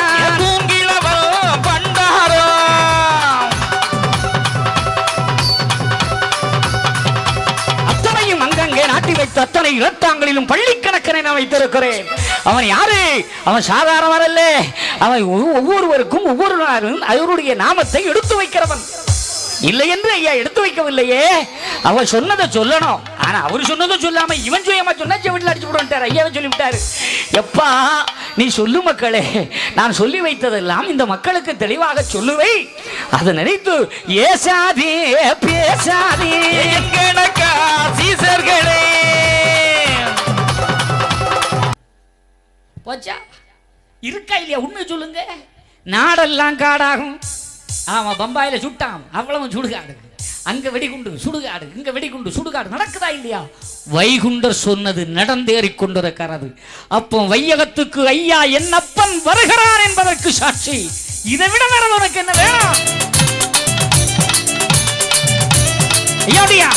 பண்டாரோ அத்தனையும் அங்கங்கே நாட்டி வைத்த அத்தனை இலத்தாங்களிலும் பள்ளிக்கணக்கனை நான் வைத்திருக்கிறேன் அவன் யாரு அவன் சாதாரணவன் அல்ல அவன் ஒவ்வொ- ஒவ்வொருவருக்கும் ஒவ்வொரு நாளும் அவருடைய நாமத்தை எடுத்து வைக்கிறவன் இல்லை என்று ஐயா எடுத்து வைக்கவில்லையே அவன் சொன்னதை சொல்லணும் ஆனா அவர் சொன்னதை சொல்லாம இவன் சுயமா சொன்னா வீட்டில் அடிச்சு விட்டார் ஐயாவை சொல்லி விட்டாரு எப்பா நீ சொல்லு மக்களே நான் சொல்லி வைத்ததெல்லாம் இந்த மக்களுக்கு தெளிவாக சொல்லுவை அதை நினைத்து ஏசாதே பேசாதே எங்கனக்கா சீசர்களே போச்சா இருக்கா இல்லையா உண்மை சொல்லுங்க நாடெல்லாம் காடாகும் ஆமா பம்பாயில சுட்டான் அவ்வளவு சுடுகாடு அங்க வெடிகுண்டு சுடுகாடு இங்க வெடிகுண்டு சுடுகாடு நடக்குதா இல்லையா வைகுண்டர் சொன்னது நடந்தேறிக் கொண்டிருக்கிறது அப்போ வையகத்துக்கு ஐயா என்னப்பன் வருகிறார் என்பதற்கு சாட்சி இதை விட வேற உனக்கு என்ன வேணும் ஐயாடியா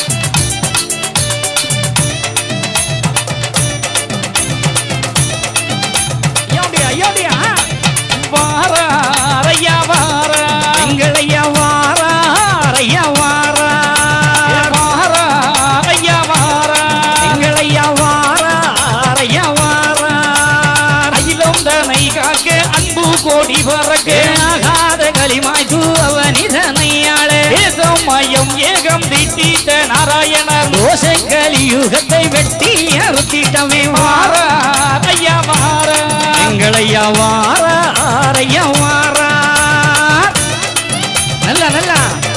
ஐயாடியா ஐயாடியா வாரார் ஐயா வாரார் எங்கள் ஐயா வாரார் ஐயா வாரார் வாரார் ஐயா வாரார் எங்கள் ஐயா வாரார் ஐயா வாரார் அகிலம் தனை காக்க அன்பு கோடி பறக்க ஆகாத களிமாய்த்து அவனிதனையாளே ஏகம் மயம் ஏகம் திட்டித்த நாராயணர் தோசை கலியுகத்தை வெட்டி அறுத்திட்டமே வாரார் ஐயா வாரார் எங்கள் ஐயா வாரார் ஐயா வாரார் நல்லா நல்லா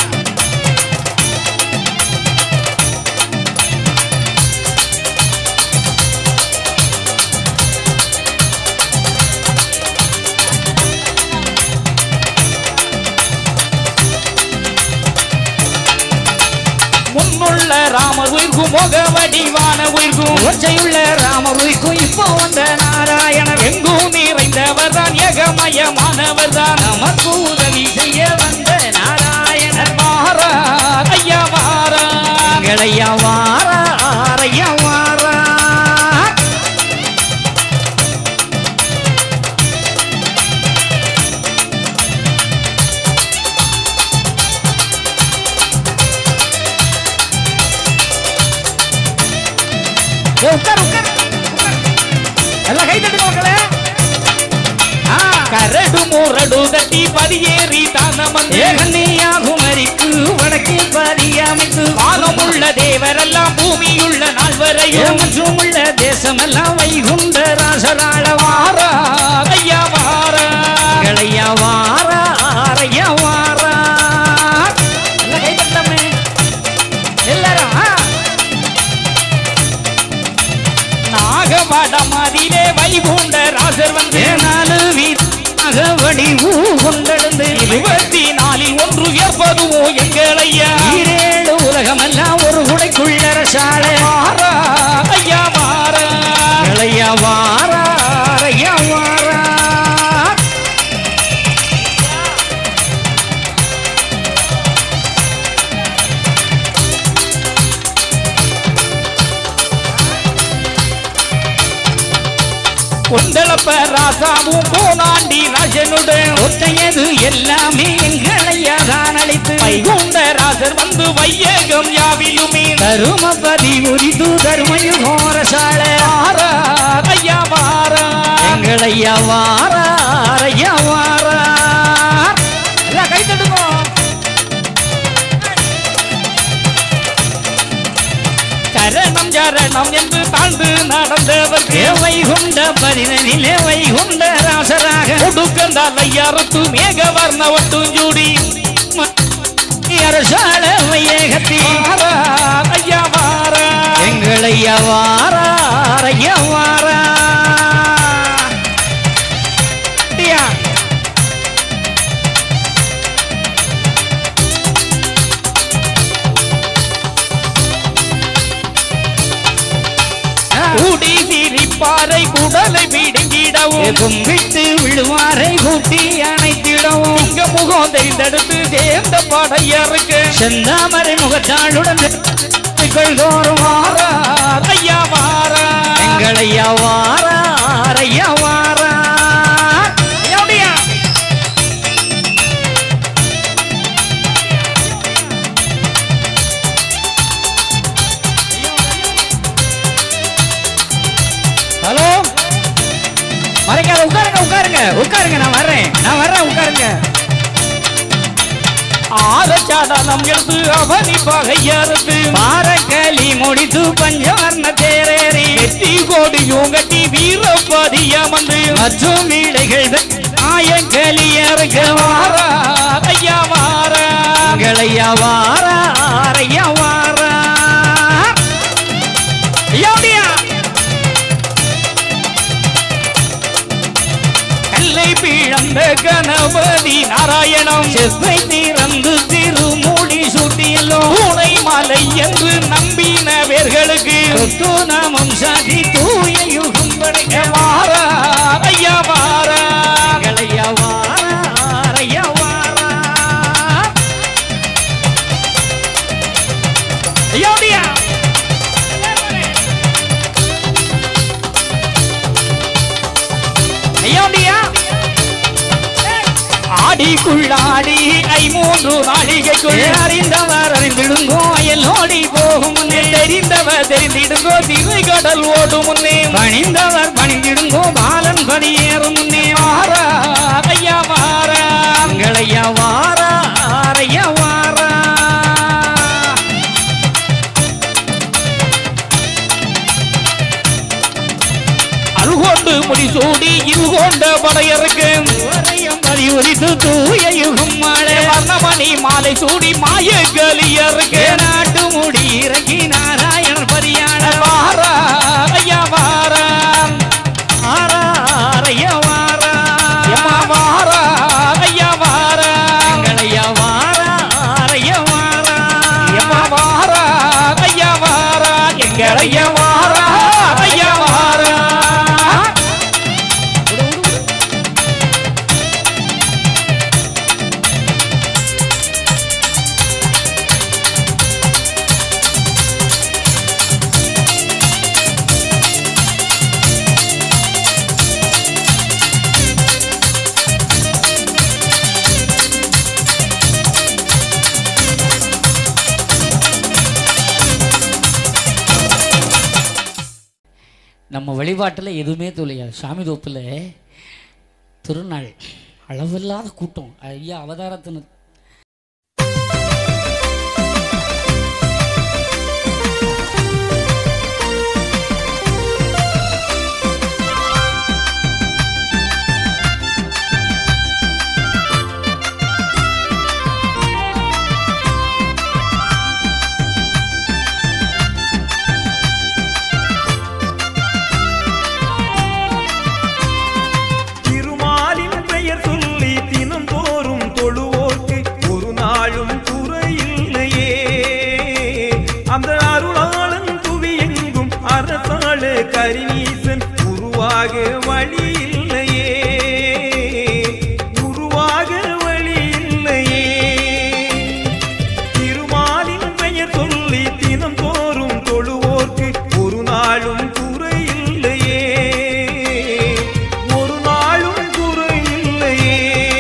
முன்னுள்ள ராமர் உயிர்க்கும் முக வடிவான உயிர்க்கும் ஒற்றையுள்ள ராமர் உயிர்க்கும் இப்போ வந்த நாராயணர் எங்கும் நிறைந்தவர் தான் ஏகமயமானவர் தான் நமக்கு உதவி செய்ய வந்த நாராயணர் மாறார் ஐயா மாறார் ஐயா மாறார் ஐயா மாறார் ஏய், உட்காரு உட்காரு உட்காரு. எல்லாம் கை தட்டுங்க மக்களே ஆ, கரடு முரடு தட்டி பதியேறி தானமன் ஏகன்னியாகுமரிக்கு வடக்கே பதியமைத்து வானமுள்ள தேவரெல்லாம் பூமியுள்ள நாள் வரையும் மற்றும் உள்ள தேசமெல்லாம் வைகுண்ட ராசராள வாரா ஐயா வாரா ஐயா வாரா ஐயா வாரா எல்லாம் கை தட்டமே எல்லாரும் ஆ நாகவடமதிலே வைகுண்ட ராசர் வந்து நாலு வீதவடி கொண்டெழுந்து இருபத்தி நாலில் ஒன்று ஏற்பதுவோ எங்களையா ஈரேழு உலகமெல்லாம் ஒரு குடைக்குள்ள சாலை மாறா ஐயா மாறா ஐயா மாறா ஐயா மாறா கொண்டளப்ப ராசாவும் போனாண்டி ராஜனுடன் ஒத்தையது எல்லாமே எங்களையா தான் அழைத்து வைகுண்ட ராசர் வந்து வையகம் யாவிலுமே தருமபதி உரிது தர்மயுகோர சால ஐயா வாரா எங்களையா வாரா ஐயா வாரா எல்லாம் கை தட்டுங்க சரணம் சரணம் என்று தாழ்ந்து நடந்தவர் வைகுண்ட பரிதனிலே வைகுண்ட ராசராக கொடுக்கந்தால் ஐயாரத்து மேக வர்ண ஒட்டும் ஜூடி அரசாள வையகத்தி ஐயா வாரா எங்கள் ஐயா வாரா ஐயா வாரா ஐயா கூடி சிரிப்பாரை குடலை பிடுங்கிட கூட்டிடவும் கும்பிட்டு விழுவாரை கூட்டி அணைத்திடவும் இங்க முகம் தெரிந்தெடுத்து சேர்ந்த படையருக்கு செந்தாமரை முகத்தாளுடன் தோறும் மாறார் ஐயா மாறார் எங்களையா வாரார் ஐயா வாரார் எப்படியா ஹலோ மறைக்காத உட்காருங்க உட்காருங்க உட்காருங்க நான் வர்றேன் நான் வர்றேன் உட்காருங்க ஆரச்சாடலம் எடுத்து அவனி பகையறுத்து பாரக்களி முடித்து பஞ்சவர்ண தேரேறி வெற்றி கோடியும் கட்டி வீரப்பதியமந்து மற்றும் இடைகள் ஆயக்களியருக்க மாறார் ஐயா மாறார் எங்களையா வாரார் ஐயா வாரார் எப்படியா கல்லை பிழந்த கணபதி நாராயணம் செவ்வை திறந்து திருமூடி சுட்டியல்லோ பூனை மலை என்று நம்பினவர்களுக்கு நாமம் சாதி தூய யுகம் படைக்க மாறார் ஐயா மாறார் எங்களையா வாரார் ஐயா வாரார் எப்படியா ஐயோடியா ஆடிக்குள்ளாடி ஐமூன்று நாளிகைக்குள் அறிந்தவர் அறிந்திடுங்கோ அயலோடி போகும் முன்னே தெரிந்தவர் தெரிந்திடுங்கோ திரை கடல் ஓடும் முன்னே பணிந்தவர் பணிந்திடுங்கோ பாலன் படியேறும் முன்னே மாறார் ஐயா மாறார் எங்களையா வாரார் ஐயா வாரார் அருகொண்டு முடிசூடி இது கொண்ட படையருக்கு வரையம் பதிவுரித்து தூய யுகம் மழை வர்ணமணி மாலை சூடி மாய கலியருக்கு நாட்டு முடி இறக்கி நாராயணன் பரியாட மாறார் ஐயா மாறார் வாரார் ஐயா வாரார் எம்மா மாறார் ஐயா மாறார் எங்களையா வாரார் ஐயா வாரார் எம்மா மாறார் ஐயா மாறார் எங்களைய மாறார் ஐயா மாறார் நம்ம வழிபாட்டில் எதுவுமே தொலையாது சாமி தோப்பில் திருநாள் அளவில்லாத கூட்டம் ஐயா அவதாரத்தின் திருமாலின் பெயர் சொல்லி தினந்தோறும் தொழுவோர்க்கு ஒரு நாளும் குறையில்லையே அந்த அருளாளன் புவி எங்கும் அரசாள கரிநீசன் உருவாக வழி இல்லையே உருவாக வழி இல்லையே திருமாலின் பெயர் சொல்லி தினந்தோறும் தொழுவோர்க்கு ஒரு நாளும் குறையில்லையே ஒரு நாளும் குறையில்லையே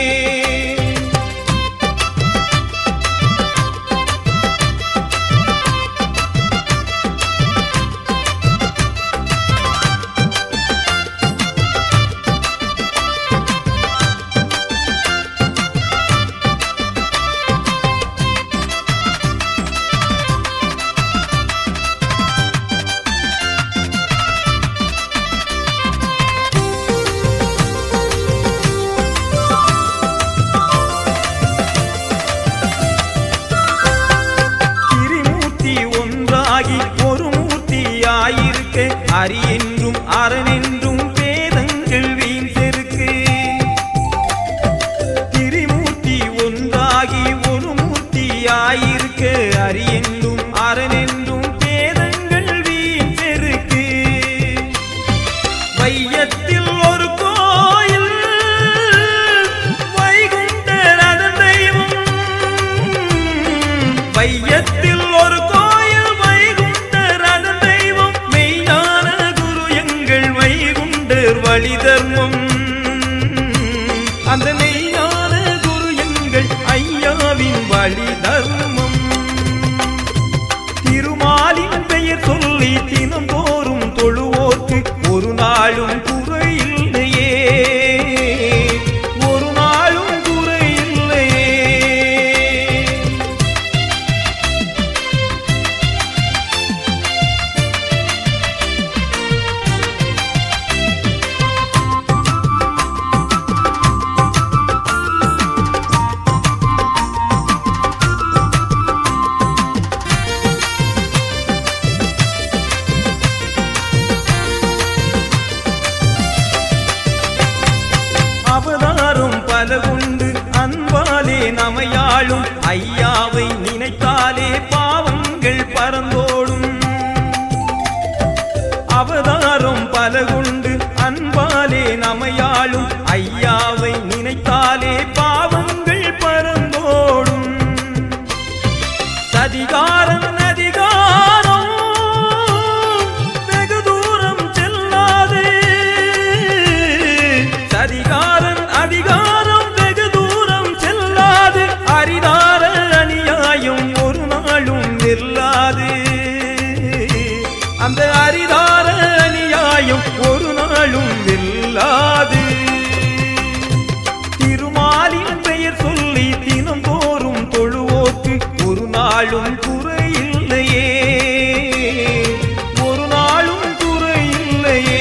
திரிமூர்த்தி ஒன்றாகி ஒரு மூர்த்தியாயிருக்க அரி என்றும் அரணென்றும் வேதங்கள் வீண் செருக்கு திரிமூர்த்தி ஒன்றாகி ஒரு மூர்த்தியாயிருக்க அரி என்றும் அரணென்றும் வேதங்கள் வீண் செருக்கு வையத்தில் ஒரு கோ வையத்தில் ஒரு கோயில் வைகுண்டர் அதன் தெய்வம் மெய்ஞான குரு எங்கள் வைகுண்டர் வழி தர்மம் அந்த மெய்ஞான குரு எங்கள் ஐயாவின் வழி தர்மம் திருமாலின் பெயர் சொல்லி தினந்தோறும் தொழுவோர்க்கு ஒரு நாளும் குறையில்லையே ஒரு நாளும் குறையில்லையே அவதாரம் பல உண்டு அன்பாலே நமையாளும் ஐயாவை நினைத்தாலே பாவங்கள் பறந்தோடும் அவதாரம் பல உண்டு அன்பாலே நமையாளும் ஐயாவை நினைத்தாலே பாவங்கள் பறந்தோடும் சதிகாரம் அதிகாரம் வெகு தூரம் செல்லாது சதிகாரன் அதிகாரம் வெகு தூரம் செல்லாது அரிதார அநியாயம் ஒரு நாளும் வெல்லாது அந்த அரிதார அநியாயம் ஒரு நாளும் வெல்லாது திருமாலின் பெயர் சொல்லி தினந்தோறும் தொழுவோக்கு ஒரு நாளும் குறையில்லையே ஒரு நாளும் குறையில்லையே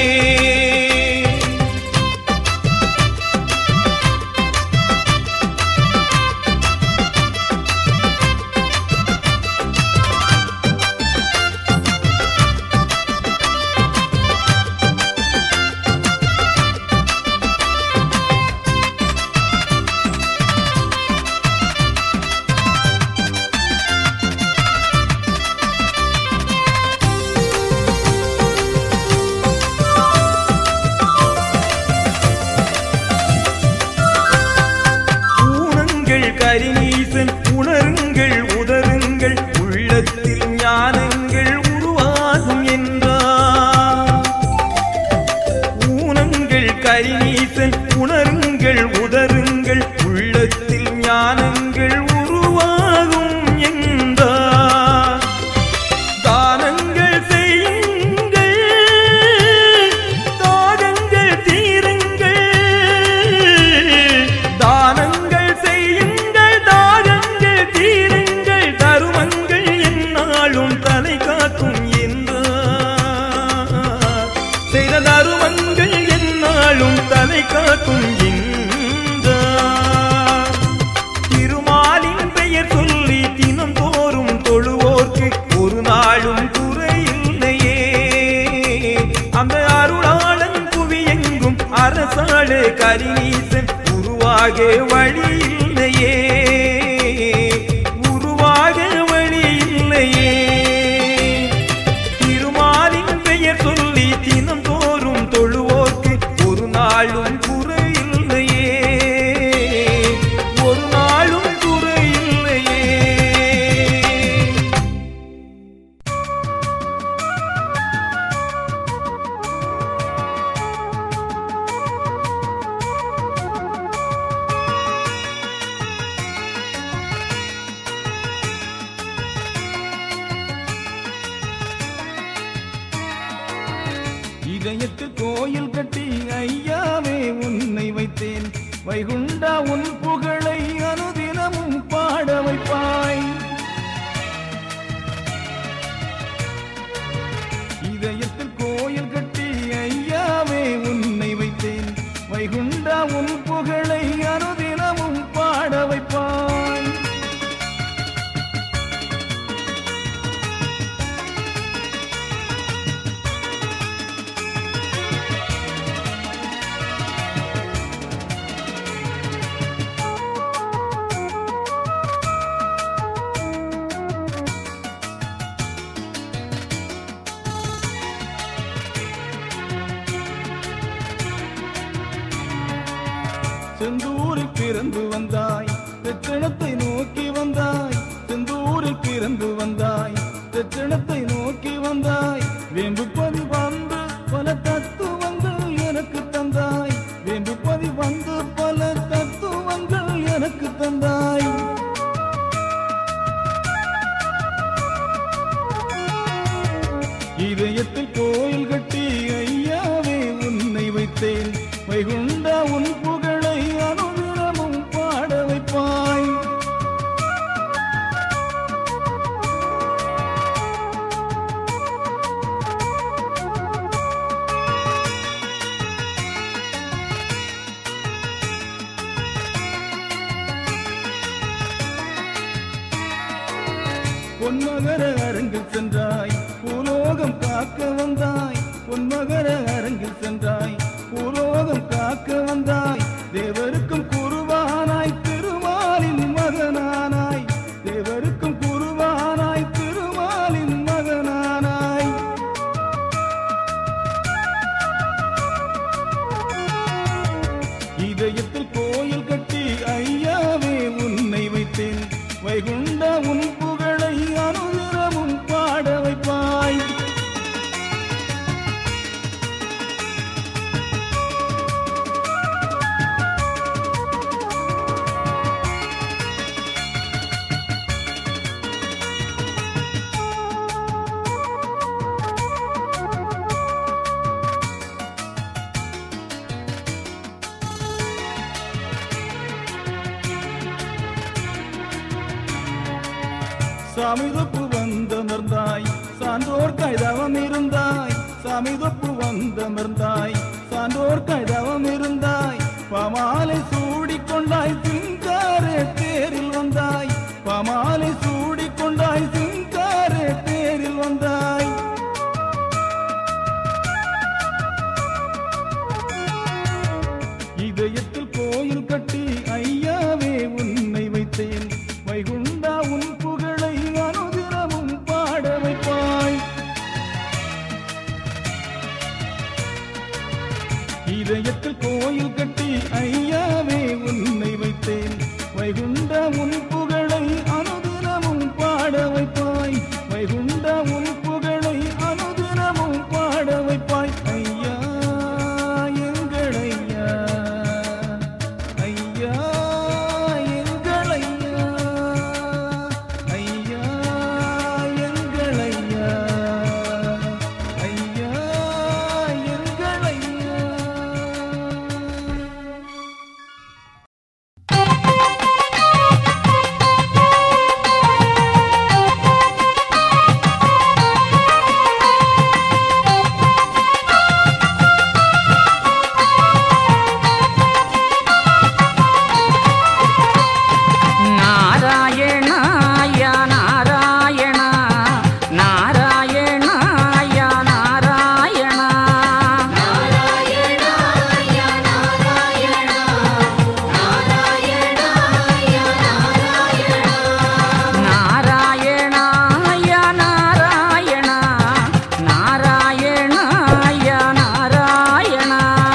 ஊனங்கள் கரிநீசன் உணருங்கள் உதருங்கள் உள்ளத்தில் ஞானங்கள் உருவாகும் என்றார் ஊனங்கள் கரிநீசன் உணருங்கள் உதருங்கள் உள்ளத்தில் ஞானங்கள் உருவாகும் என்றார் தானங்கள் செய்யுங்கள் தாகங்கள் தீருங்கள் தானங்கள் செய்யுங்கள் தாகங்கள் தீருங்கள் தருமங்கள் என்னாலும் தலை காக்கும் என்றார் செய்த தருமங்கள் என்னாலும் தலை காக்கும் என்றார் திருமாலின் பெயர் சொல்லி தினந்தோறும் தொழுவோர்க்கு ஒரு நாளும் குறையில்லையே அந்த அருளாளன் புவி எங்கும் அரசாடு கரிநீசன் உருவாக வழி இல்லையே உருவாக வழி இல்லையே திருமாலின் பெயர் சொல்லி தினந்தோறும் தொழுவோர்க்கு ஒரு நாளும் குறையில்லையே ஒரு நாளும் குறையில்லையே இதயத்தில் கோயில் கட்டி ஐயாவே உன்னை வைத்தேன் வைகுண்டா உன் புகழை அனுதினமும் பாட வைப்பாய் இதயத்தில் கோயில் கட்டி ஐயாவே உன்னை வைத்தேன் வைகுண்டா உன் புகழை அனுதினமும் பாட வைப்பாய் செந்தூரில் பிறந்து வந்தாய் வெற்றிடத்தை நோக்கி வந்தாய் செந்தூரில் பிறந்து திறந்து வந்தாய் தட்சணத்தை நோக்கி வந்தாய் வேம்பு பதி வந்து பல தத்துவங்கள் எனக்கு தந்தாய் வேம்பு பதி வந்து பல தத்துவங்கள் எனக்கு தந்தாய் இதயத்தில் கோயில் கட்டி ஐயாவே உன்னை வைத்தேன் வைகுண்டா உன் புகழை அனுதினமும் பாட வைப்பாய் பொன்மகர அரங்கில் சென்றாய் பூலோகம் காக்க வந்தாய் பொன்மகர அரங்கில் சென்றாய் பூலோகம் காக்க வந்தாய் தேவருக்கும் குருவானாய் திருமாலின் மகனானாய் தேவருக்கும் குருவானாய் திருமாலின் மகனானாய் இதயத்தில் கோயில் கட்டி ஐயாவே உன்னை வைத்தேன் வைகுண்ட உன் புகழை அனுதினமும் பாட வைப்பாய் சாமிதொப்பு வந்தமர்ந்தாய் சான்றோர் கைதவம் இருந்தாய் சாமிதொப்பு வந்தமர்ந்தாய் சான்றோர் கைதவம் இருந்தாய் பமாலை சூடிக்கொண்டாய் சிங்கார தேரில் வந்தாய் பமாலை சூடிக்கொண்டாய் சிங்கார தேரில் வந்தாய் இதயத்தில் கோயில் கட்டி ஐயாவே உன்னை வைத்தேன் வைகுண்டா உன் புகழை அனுதினமும் பாட வைப்பாய் இதயத்தில் கோயில் கட்டி ஐயாவே உன்னை வைத்தேன் வைகுண்டா உன் புகழை அனுதினமும் பாட வைப்பாய் வைகுண்டா உன் புகழை அனுதினமும் பாட வைப்பாய் ஐயா எங்கள் ஐயா ஐயா எங்கள் ஐயா ஐயா எங்கள் ஐயா ஐயா எங்கள் ஐயா நாராயணாய நாராயண நாராயணாய நாராயண நாராயணாய நாராயண நாராயணாய நாராயண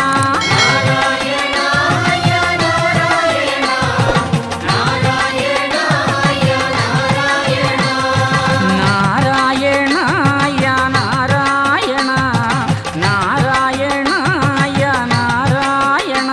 நாராயணாய நாராயண நாராயணாய நாராயண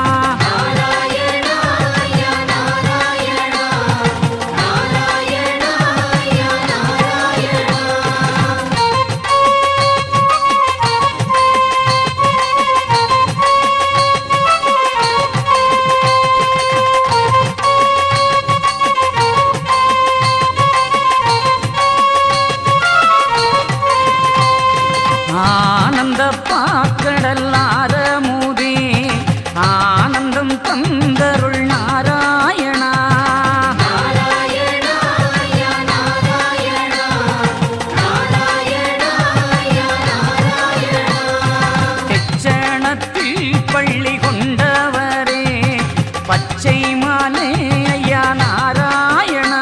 ஆனந்த பாக்கடல் ஆரமுதே ஆனந்தம் தந்தருள் நாராயணா தெச்சணத்தில் பள்ளி கொண்டவரே பச்சை மாலை ஐயா நாராயணா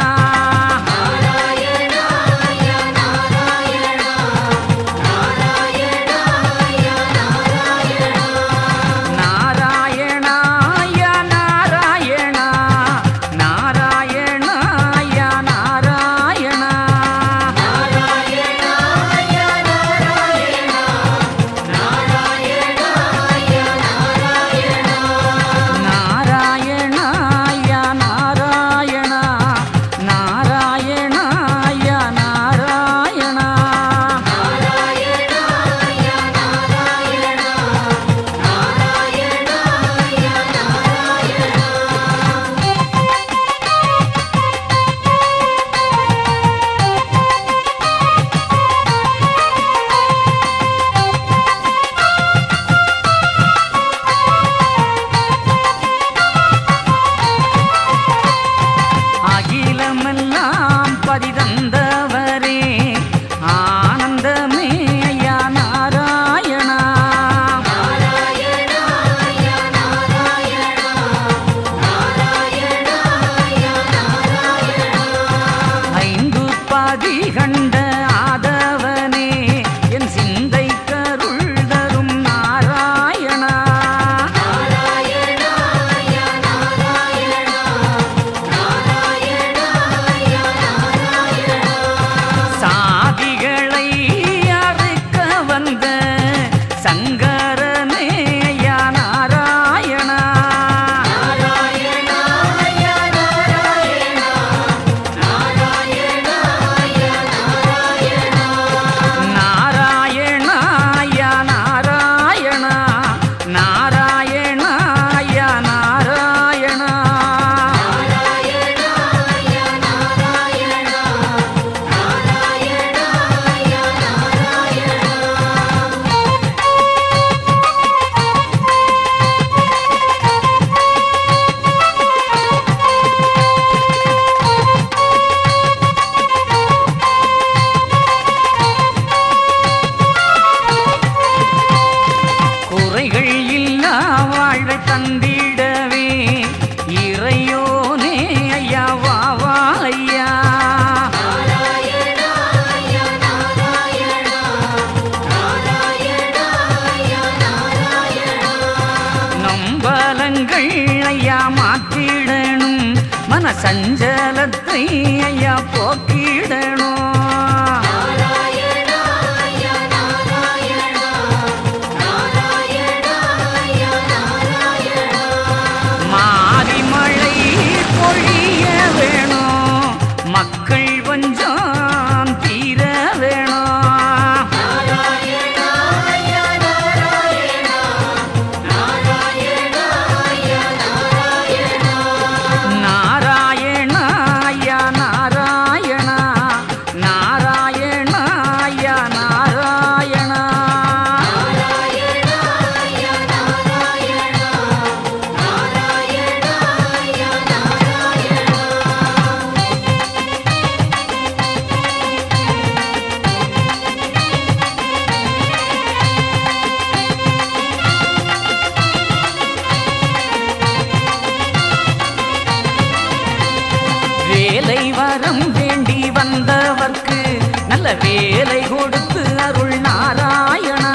நாராயண ஆதி கண்ட ஆதவனே என் சிந்தை கருள் தரும் நாராயணா சாதிகளை அறுக்க வந்த சங்கரனே ஐயா நாராயணா நாராயணாய நாராயணா நாராயணாய நாராயணா குறைகள் இல்லா வாழ்வை தந்திடவே இறையோனே ஐயா வா வா ஐயா நம்பலங்கள் ஐயா மாற்றிடணும் மன சஞ்சலத்தை ஐயா போக்கிடணும் மாறி மழை பொழிய வேணும் மக்கள் கொஞ்சம் தீர வேணும் நாராயணாய நாராயணா நாராயணாய நாராயணா வேலை வரம் வேண்டி வந்தவர்க்கு நல்ல வேலை கொடுத்து அருள் நாராயணா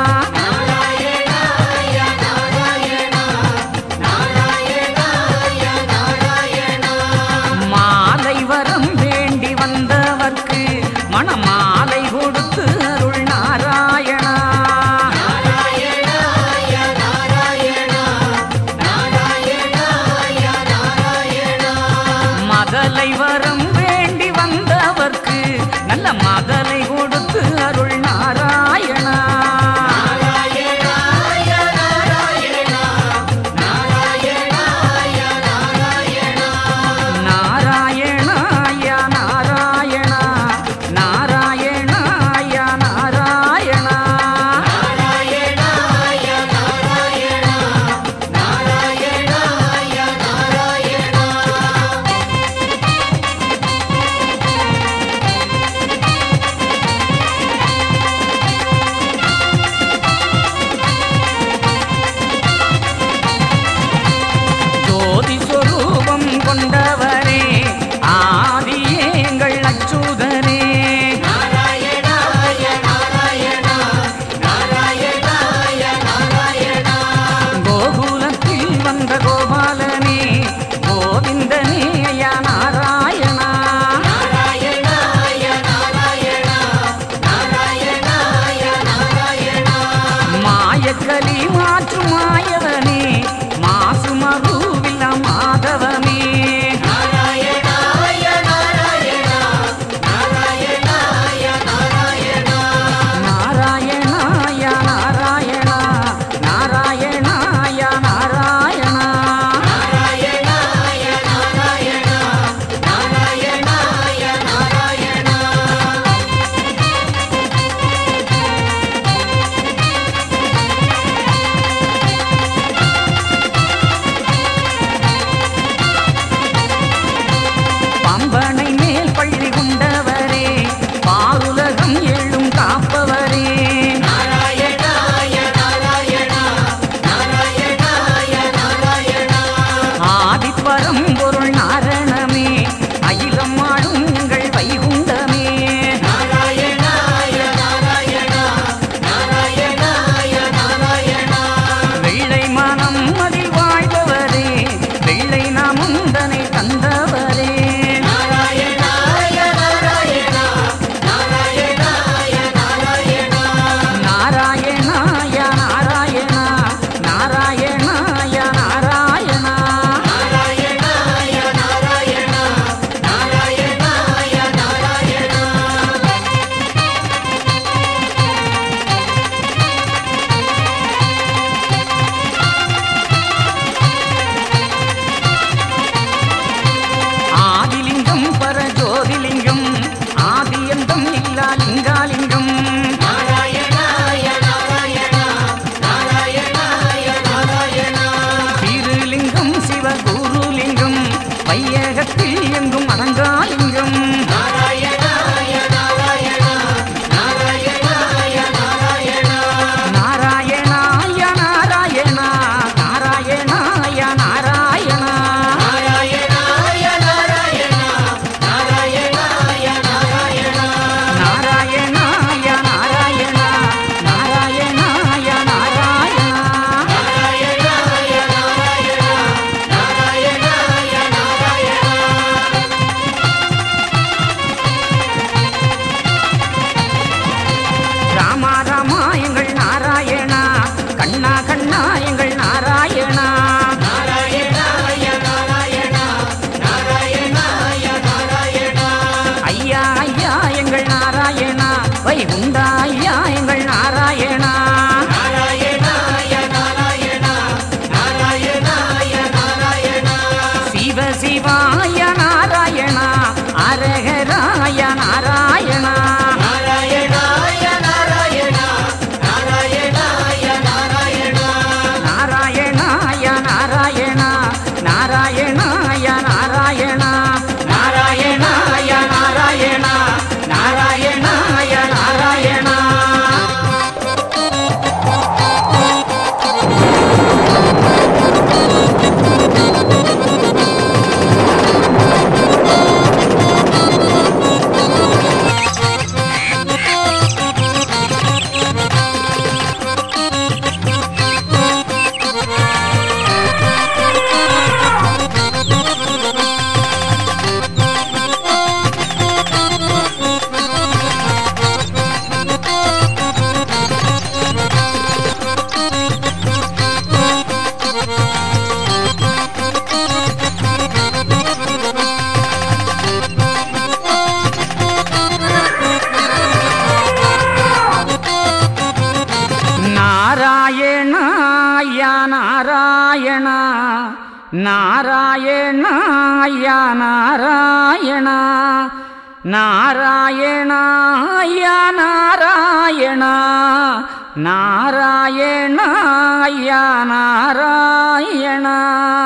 மாலை வரம் வேண்டி வந்தவர்க்கு மணமாலை கொடுத்து அருள் நாராயணா மதலை வரம் வேண்டி வந்தவர்க்கு நல்ல மதலை கொடுத்து அருள் நாராயணா நாராயணாய நாராயணா நாராயணாய எங்கள் நாராயணா வைகுண்டாயா எங்கள் நாராயணா சிவ சிவாய நாராயணா அரகராய நாராயணா நாராயணாய நாராயணா நாராயணாய நாராயணா நாராயணாய நாராயணா நாராயணாய நாராயணா நாராயணாய நாராயணா நாராயணாய நாராயணா நாராயணாய நாராயணா நாராயணாய நாராயணா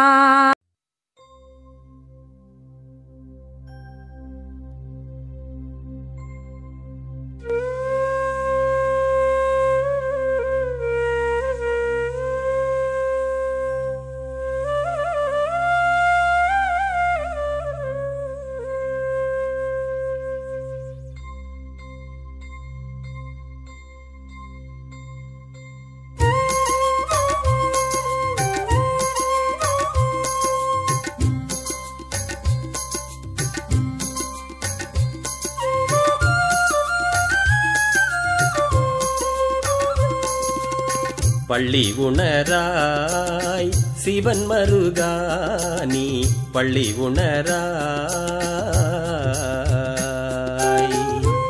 பள்ளி உணராய் சிவன் மருகானி பள்ளி உணராய்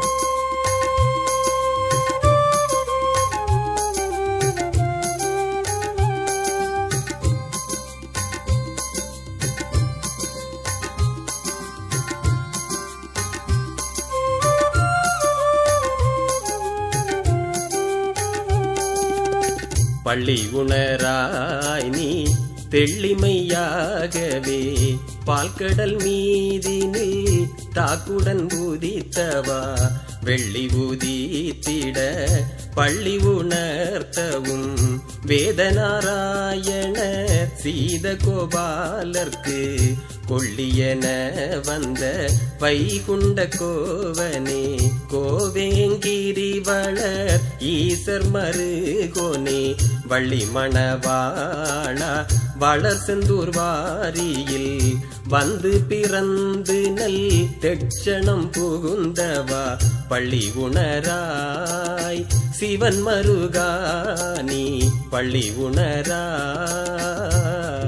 பள்ளி உணராய் நீ தெள்ளிமையாகவே பால்கடல் மீதினில் தாக்குடன் ஊதித்தவா வெள்ளி ஊதித்திட பள்ளி உணர்த்தவும் வேதநாராயண சீத கோபாலர்க்கு கொள்ளியன வந்த வைகுண்ட கோவனே கோவேங்கிரி வளர் ஈசர் மருகோனே வள்ளி மணவாளா வளர் செந்தூர் வாரியில் வந்து பிறந்து நல் தெட்சணம் புகுந்தவா பள்ளி உணராய் சிவன் மருகானி பள்ளி உணராய்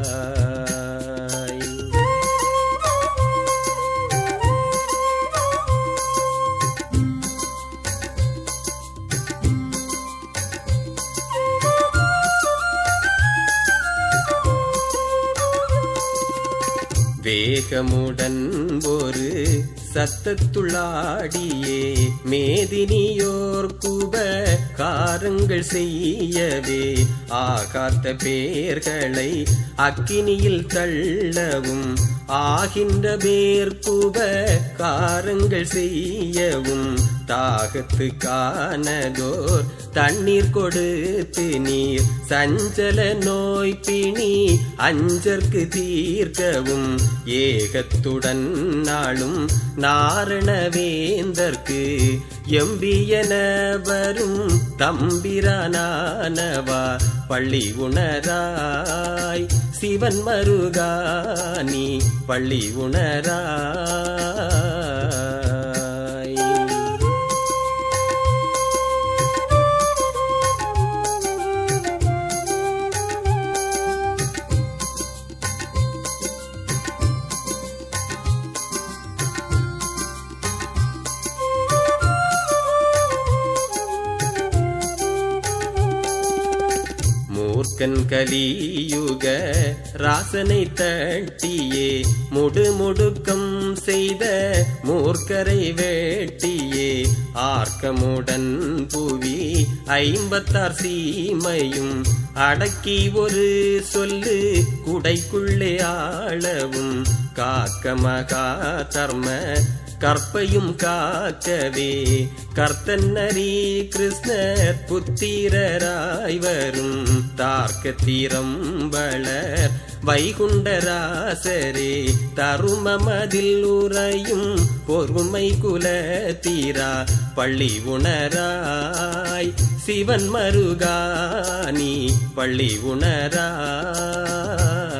வேகமுடன் ஒரு சத்தத்துள்ளாடியே மேதினியோர் குப காரங்கள் செய்யவே ஆகாத்த பேர்களை அக்கினியில் தள்ளவும் ஆகின்ற பேர்குப காரங்கள் செய்யவும் தாகத்து காணதோர் தண்ணீர் கொடுத்து நீர் சஞ்சல நோய் பிணி அஞ்சற்கு தீர்க்கவும் ஏகத்துடன் நாளும் நாரணவேந்தற்கு எம்பியன வரும் தம்பிரானானவா பள்ளி உணராய் சிவன் மருகானி பள்ளி உணராய் மூர்க்கன் கலியுக ராசனை தட்டியே முடுமுடுக்கம் செய்த மூர்க்கரை வேட்டியே ஆர்க்கமுடன் புவி ஐம்பத்தார் சீமையும் அடக்கி ஒரு சொல்லு குடைக்குள்ளே ஆளவும் காக்க மகா தர்ம கற்பையும் காக்கவே கர்த்தன்னரி கிருஷ்ணர் புத்திரராய் வரும் தார்க்க தீரம்பளர் வைகுண்டராசரே தருமமதில் உறையும் பொறுமை குல தீரா பள்ளி உணராய் சிவன் மருகானி பள்ளி உணராய்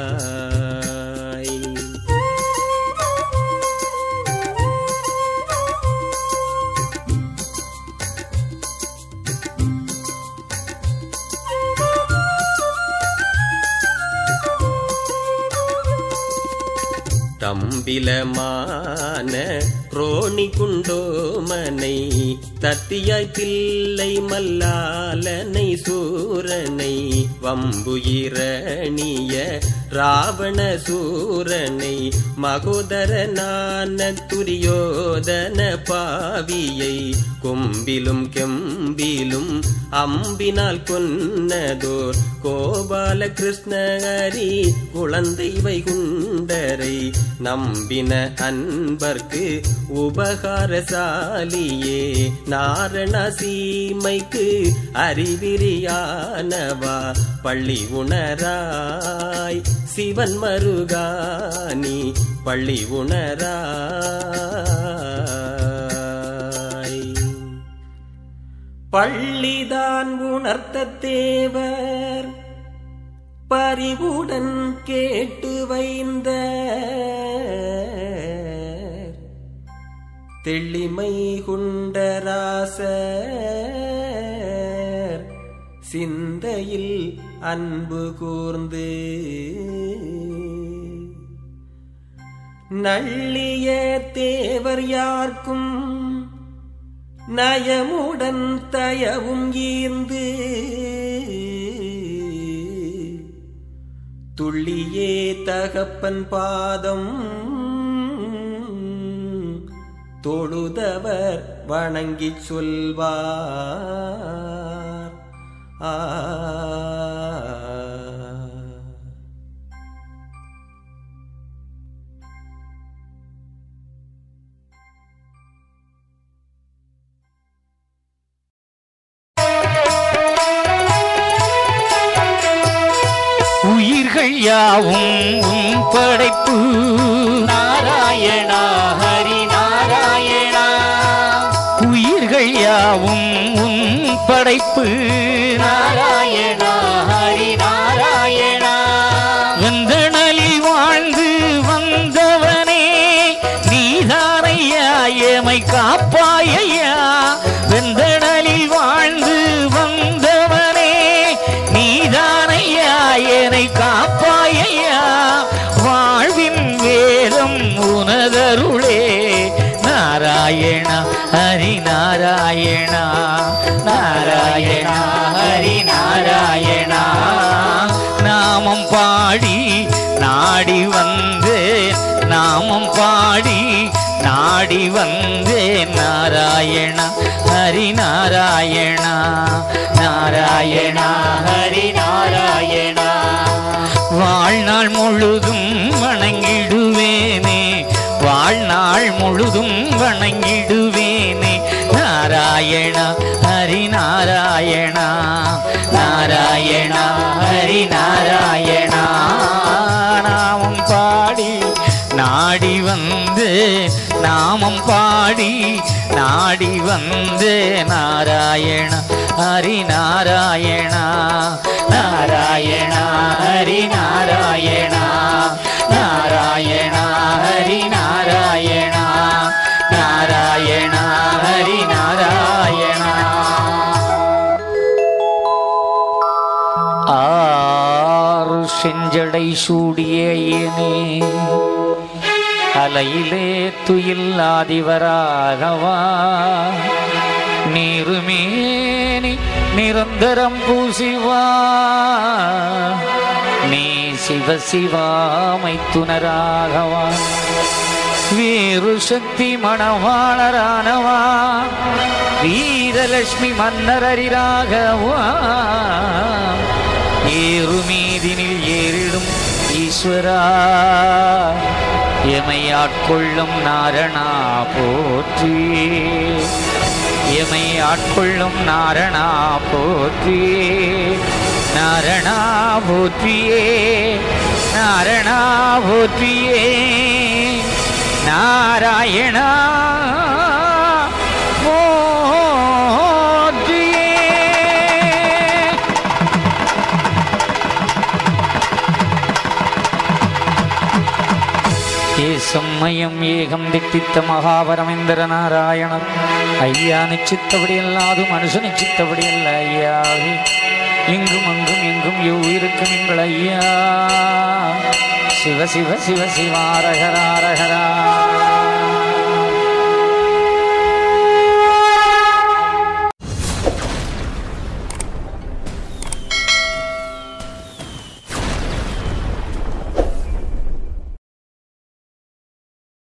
தம்பிலமான ரோணி குண்டோமனை தத்தியாய் தில்லை மல்லாலனை சூரனை வம்புயிரணிய ராவண சூரனை மகோதரனான துரியோதன பாவியை கொம்பிலும் கெம்பிலும் அம்பினால் கொன்னதோர் கோபால கிருஷ்ண ஹரி குழந்தை வைகுண்டரை நம்பின அன்பர்க்கு உபகாரசாலியே நாரண சீமைக்கு அறிவிரியானவா பள்ளி உணராய் சிவன் மருகானி பள்ளி உணராய் பள்ளிதான் உணர்த்த தேவர் பரிவுடன் கேட்டு வைந்த தெள்ளிமை குண்டராசர் சிந்தையில் அன்பு கூர்ந்து நள்ளிய தேவர் யார்க்கும் நயமுடன் தயவும் ஈர்ந்து துள்ளியே தகப்பன் பாதம் தொழுதவர் வணங்கிச் சொல்வார் ஆ உயிர்கள் யாவும் உன் படைப்பு நாராயணா ஹரி நாராயணா உயிர்கள் யாவும் உன் படைப்பு நாராயணா ஹரி நாராயணா வெந்தணலில் வாழ்ந்து வந்தவனே நீதானையா எமை காப்பாயையா வெந்தணலில் வாழ்ந்து வந்தவனே நீதானையா என்னை காப்பாயையா வாழ்வின் வேதம் உனதருளே நாராயணா ஹரி நாராயணா நாராயணா ஹரி நாராயணா நாமம் பாடி நாடி வந்தேன் நாமம் பாடி நாடி வந்தேன் நாராயணா ஹரி நாராயணா நாராயணா ஹரி நாராயணா வாழ்நாள் முழுதும் வணங்கிடுவேனே வாழ்நாள் முழுதும் வணங்கிடுவேனே நாராயணா ஹரி நாராயணா நாராயணா ஹரி நாராயணா நாமம் பாடி நாடி வந்து நாமம் பாடி நாடி வந்து நாராயண ஹரி நாராயணா நாராயணா ஹரி நாராயணா நாராயணா ஹரி நாராயணா நாராயணா ஹரி நாராயணா ஆறு செஞ்சடை சூடிய ஏனே அலையிலே துயில்லாதிவராகவா நீருமேனி நிற நிரந்தரம் பூசிவா நீ சிவ சிவாமை துணராகவா வீரு சக்தி மணவாளரானவா வீரலட்சுமி மன்னரரிராகவா ஏறுமீதினில் ஏறிடும் ஈஸ்வரா எமை ஆட்கொள்ளும் நாரணா போற்றி எமை ஆட்கொள்ளும் நாரணா போற்றி நாரணா போற்றியே நாரணா போற்றியே நாராயணா போற்றியே ஏசம்மயம் ஏகம் தித்தித்த மகாபரமேந்திர நாராயணர் ஐயா நிச்சித்தபடி அல்லாது மனுஷ நிச்சித்தபடி அல்ல ஐயாவே இங்கும் அங்கும் எங்கும் எவ்வுயிருக்கும் எங்கள் ஐயா சிவ சிவ சிவ சிவாரகராரகரா